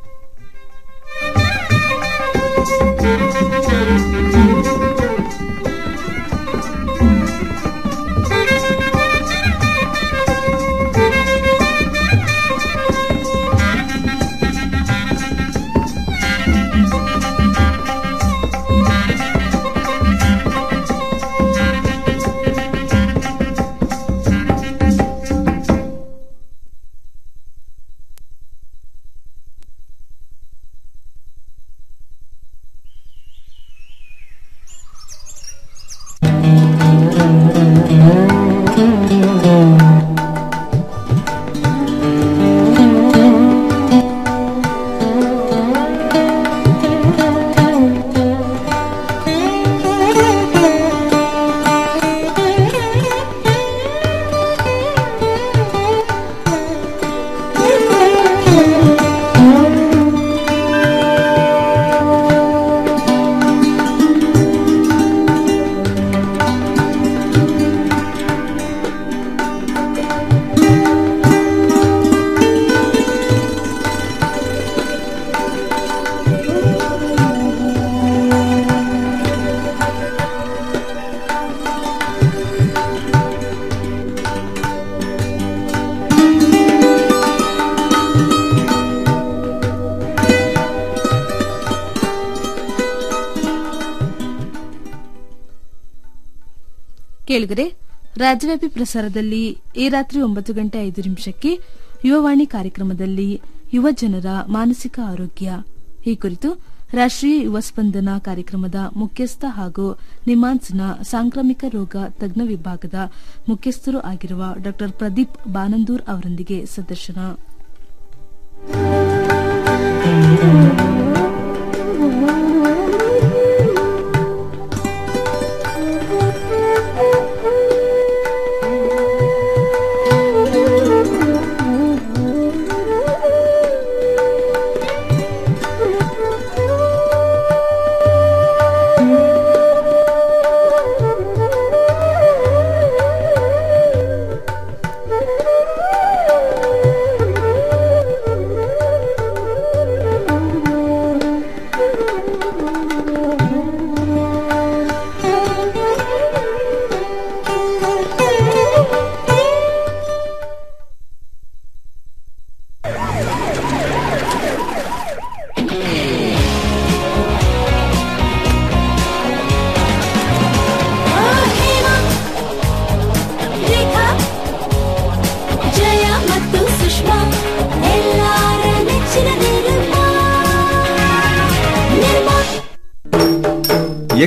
ಕೇಳಿದರೆ ರಾಜ್ಯವ್ಯಾಪಿ ಪ್ರಸಾರದಲ್ಲಿ ಈ ರಾತ್ರಿ ಒಂಬತ್ತು ಗಂಟೆ ಐದು ನಿಮಿಷಕ್ಕೆ ಯುವವಾಣಿ ಕಾರ್ಯಕ್ರಮದಲ್ಲಿ ಯುವ ಜನರ ಮಾನಸಿಕ ಆರೋಗ್ಯ ಈ ಕುರಿತು ರಾಷ್ಟ್ರೀಯ ಯುವ ಸ್ಪಂದನ ಕಾರ್ಯಕ್ರಮದ ಮುಖ್ಯಸ್ಥ ಹಾಗೂ ನಿಮಾನ್ಸ್ನ ಸಾಂಕ್ರಾಮಿಕ ರೋಗ ತಜ್ಞ ವಿಭಾಗದ ಮುಖ್ಯಸ್ಥರು ಆಗಿರುವ ಡಾ ಪ್ರದೀಪ್ ಬಾನಂದೂರ್ ಅವರೊಂದಿಗೆ ಸಂದರ್ಶನ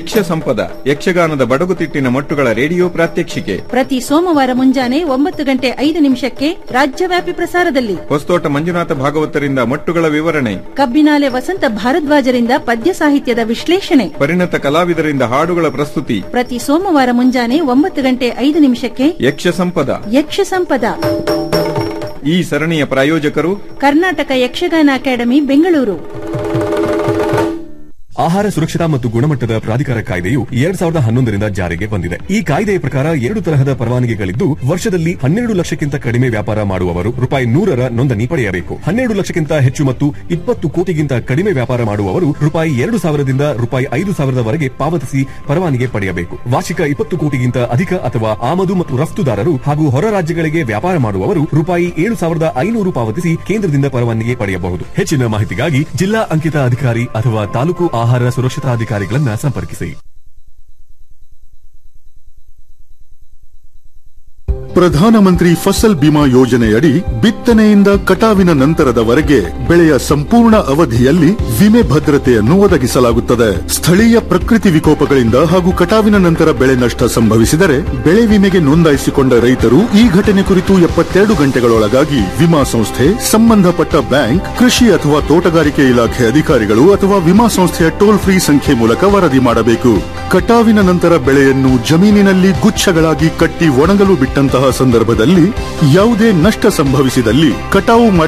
ಯಕ್ಷ ಸಂಪದ ಯಕ್ಷಗಾನದ ಬಡಗುತಿಟ್ಟಿನ ಮೊಟ್ಟುಗಳ ರೇಡಿಯೋ ಪ್ರಾತ್ಯಕ್ಷಿಕೆ ಪ್ರತಿ ಸೋಮವಾರ ಮುಂಜಾನೆ ಒಂಬತ್ತು ಗಂಟೆ ಐದು ನಿಮಿಷಕ್ಕೆ ರಾಜ್ಯವ್ಯಾಪಿ ಪ್ರಸಾರದಲ್ಲಿ ಹೊಸತೋಟ ಮಂಜುನಾಥ ಭಾಗವತರಿಂದ ಮೊಟ್ಟುಗಳ ವಿವರಣೆ ಕಬ್ಬಿನಾಲೆ ವಸಂತ ಭಾರದ್ವಾಜರಿಂದ ಪದ್ಯ ಸಾಹಿತ್ಯದ ವಿಶ್ಲೇಷಣೆ ಪರಿಣತ ಕಲಾವಿದರಿಂದ ಹಾಡುಗಳ ಪ್ರಸ್ತುತಿ ಪ್ರತಿ ಸೋಮವಾರ ಮುಂಜಾನೆ ಒಂಬತ್ತು ಗಂಟೆ ಐದು ನಿಮಿಷಕ್ಕೆ ಯಕ್ಷ ಸಂಪದ ಯಕ್ಷ ಸಂಪದ ಈ ಸರಣಿಯ ಪ್ರಾಯೋಜಕರು ಕರ್ನಾಟಕ ಯಕ್ಷಗಾನ ಅಕಾಡೆಮಿ ಬೆಂಗಳೂರು ಆಹಾರ ಸುರಕ್ಷತಾ ಮತ್ತು ಗುಣಮಟ್ಟದ ಪ್ರಾಧಿಕಾರ ಕಾಯ್ದೆಯು ಎರಡ್ ಸಾವಿರದ ಹನ್ನೊಂದರಿಂದ ಜಾರಿಗೆ ಬಂದಿದೆ ಈ ಕಾಯ್ದೆಯ ಪ್ರಕಾರ ಎರಡು ತರಹದ ಪರವಾನಗಿಗಳಿದ್ದು ವರ್ಷದಲ್ಲಿ ಹನ್ನೆರಡು ಲಕ್ಷಕ್ಕಿಂತ ಕಡಿಮೆ ವ್ಯಾಪಾರ ಮಾಡುವವರು ರೂಪಾಯಿ ನೂರರ ನೋಂದಣಿ ಪಡೆಯಬೇಕು ಹನ್ನೆರಡು ಲಕ್ಷಕ್ಕಿಂತ ಹೆಚ್ಚು ಮತ್ತು ಇಪ್ಪತ್ತು ಕೋಟಿಗಿಂತ ಕಡಿಮೆ ವ್ಯಾಪಾರ ಮಾಡುವವರು ರೂಪಾಯಿ ಎರಡು ಸಾವಿರದಿಂದ ರೂಪಾಯಿ ಐದು ಸಾವಿರದವರೆಗೆ ಪಾವತಿಸಿ ಪರವಾನಗಿ ಪಡೆಯಬೇಕು ವಾರ್ಷಿಕ ಇಪ್ಪತ್ತು ಕೋಟಿಗಿಂತ ಅಧಿಕ ಅಥವಾ ಆಮದು ಮತ್ತು ರಫ್ತುದಾರರು ಹಾಗೂ ಹೊರ ರಾಜ್ಯಗಳಿಗೆ ವ್ಯಾಪಾರ ಮಾಡುವವರು ರೂಪಾಯಿ ಏಳು ಸಾವಿರದ ಐನೂರು ಪಾವತಿಸಿ ಕೇಂದ್ರದಿಂದ ಪರವಾನಗಿ ಪಡೆಯಬಹುದು ಹೆಚ್ಚಿನ ಮಾಹಿತಿಗಾಗಿ ಜಿಲ್ಲಾ ಅಂಕಿತ ಅಧಿಕಾರಿ ಅಥವಾ ತಾಲೂಕು ಆಹಾರ ಸುರಕ್ಷತಾಧಿಕಾರಿಗಳನ್ನ ಸಂಪರ್ಕಿಸಿ ಪ್ರಧಾನಮಂತ್ರಿ ಫಸಲ್ ಬಿಮಾ ಯೋಜನೆಯಡಿ ಬಿತ್ತನೆಯಿಂದ ಕಟಾವಿನ ನಂತರದವರೆಗೆ ಬೆಳೆಯ ಸಂಪೂರ್ಣ ಅವಧಿಯಲ್ಲಿ ವಿಮೆ ಭದ್ರತೆಯನ್ನು ಒದಗಿಸಲಾಗುತ್ತದೆ ಸ್ಥಳೀಯ ಪ್ರಕೃತಿ ವಿಕೋಪಗಳಿಂದ ಹಾಗೂ ಕಟಾವಿನ ನಂತರ ಬೆಳೆ ನಷ್ಟ ಸಂಭವಿಸಿದರೆ ಬೆಳೆ ವಿಮೆಗೆ ನೋಂದಾಯಿಸಿಕೊಂಡ ರೈತರು ಈ ಘಟನೆ ಕುರಿತು ಎಪ್ಪತ್ತೆರಡು ಗಂಟೆಗಳೊಳಗಾಗಿ ವಿಮಾ ಸಂಸ್ಥೆ ಸಂಬಂಧಪಟ್ಟ ಬ್ಯಾಂಕ್ ಕೃಷಿ ಅಥವಾ ತೋಟಗಾರಿಕೆ ಇಲಾಖೆ ಅಧಿಕಾರಿಗಳು ಅಥವಾ ವಿಮಾ ಸಂಸ್ಥೆಯ ಟೋಲ್ ಫ್ರೀ ಸಂಖ್ಯೆ ಮೂಲಕ ವರದಿ ಮಾಡಬೇಕು ಕಟಾವಿನ ನಂತರ ಬೆಳೆಯನ್ನು ಜಮೀನಿನಲ್ಲಿ ಗುಚ್ಛಗಳಾಗಿ ಕಟ್ಟಿ ಒಣಗಲು ಬಿಟ್ಟಂತಹ ಸಂದರ್ಭದಲ್ಲಿ ಯಾವುದೇ ನಷ್ಟ ಸಂಭವಿಸಿದಲ್ಲಿ ಕಟಾವು ಮಾಡಿ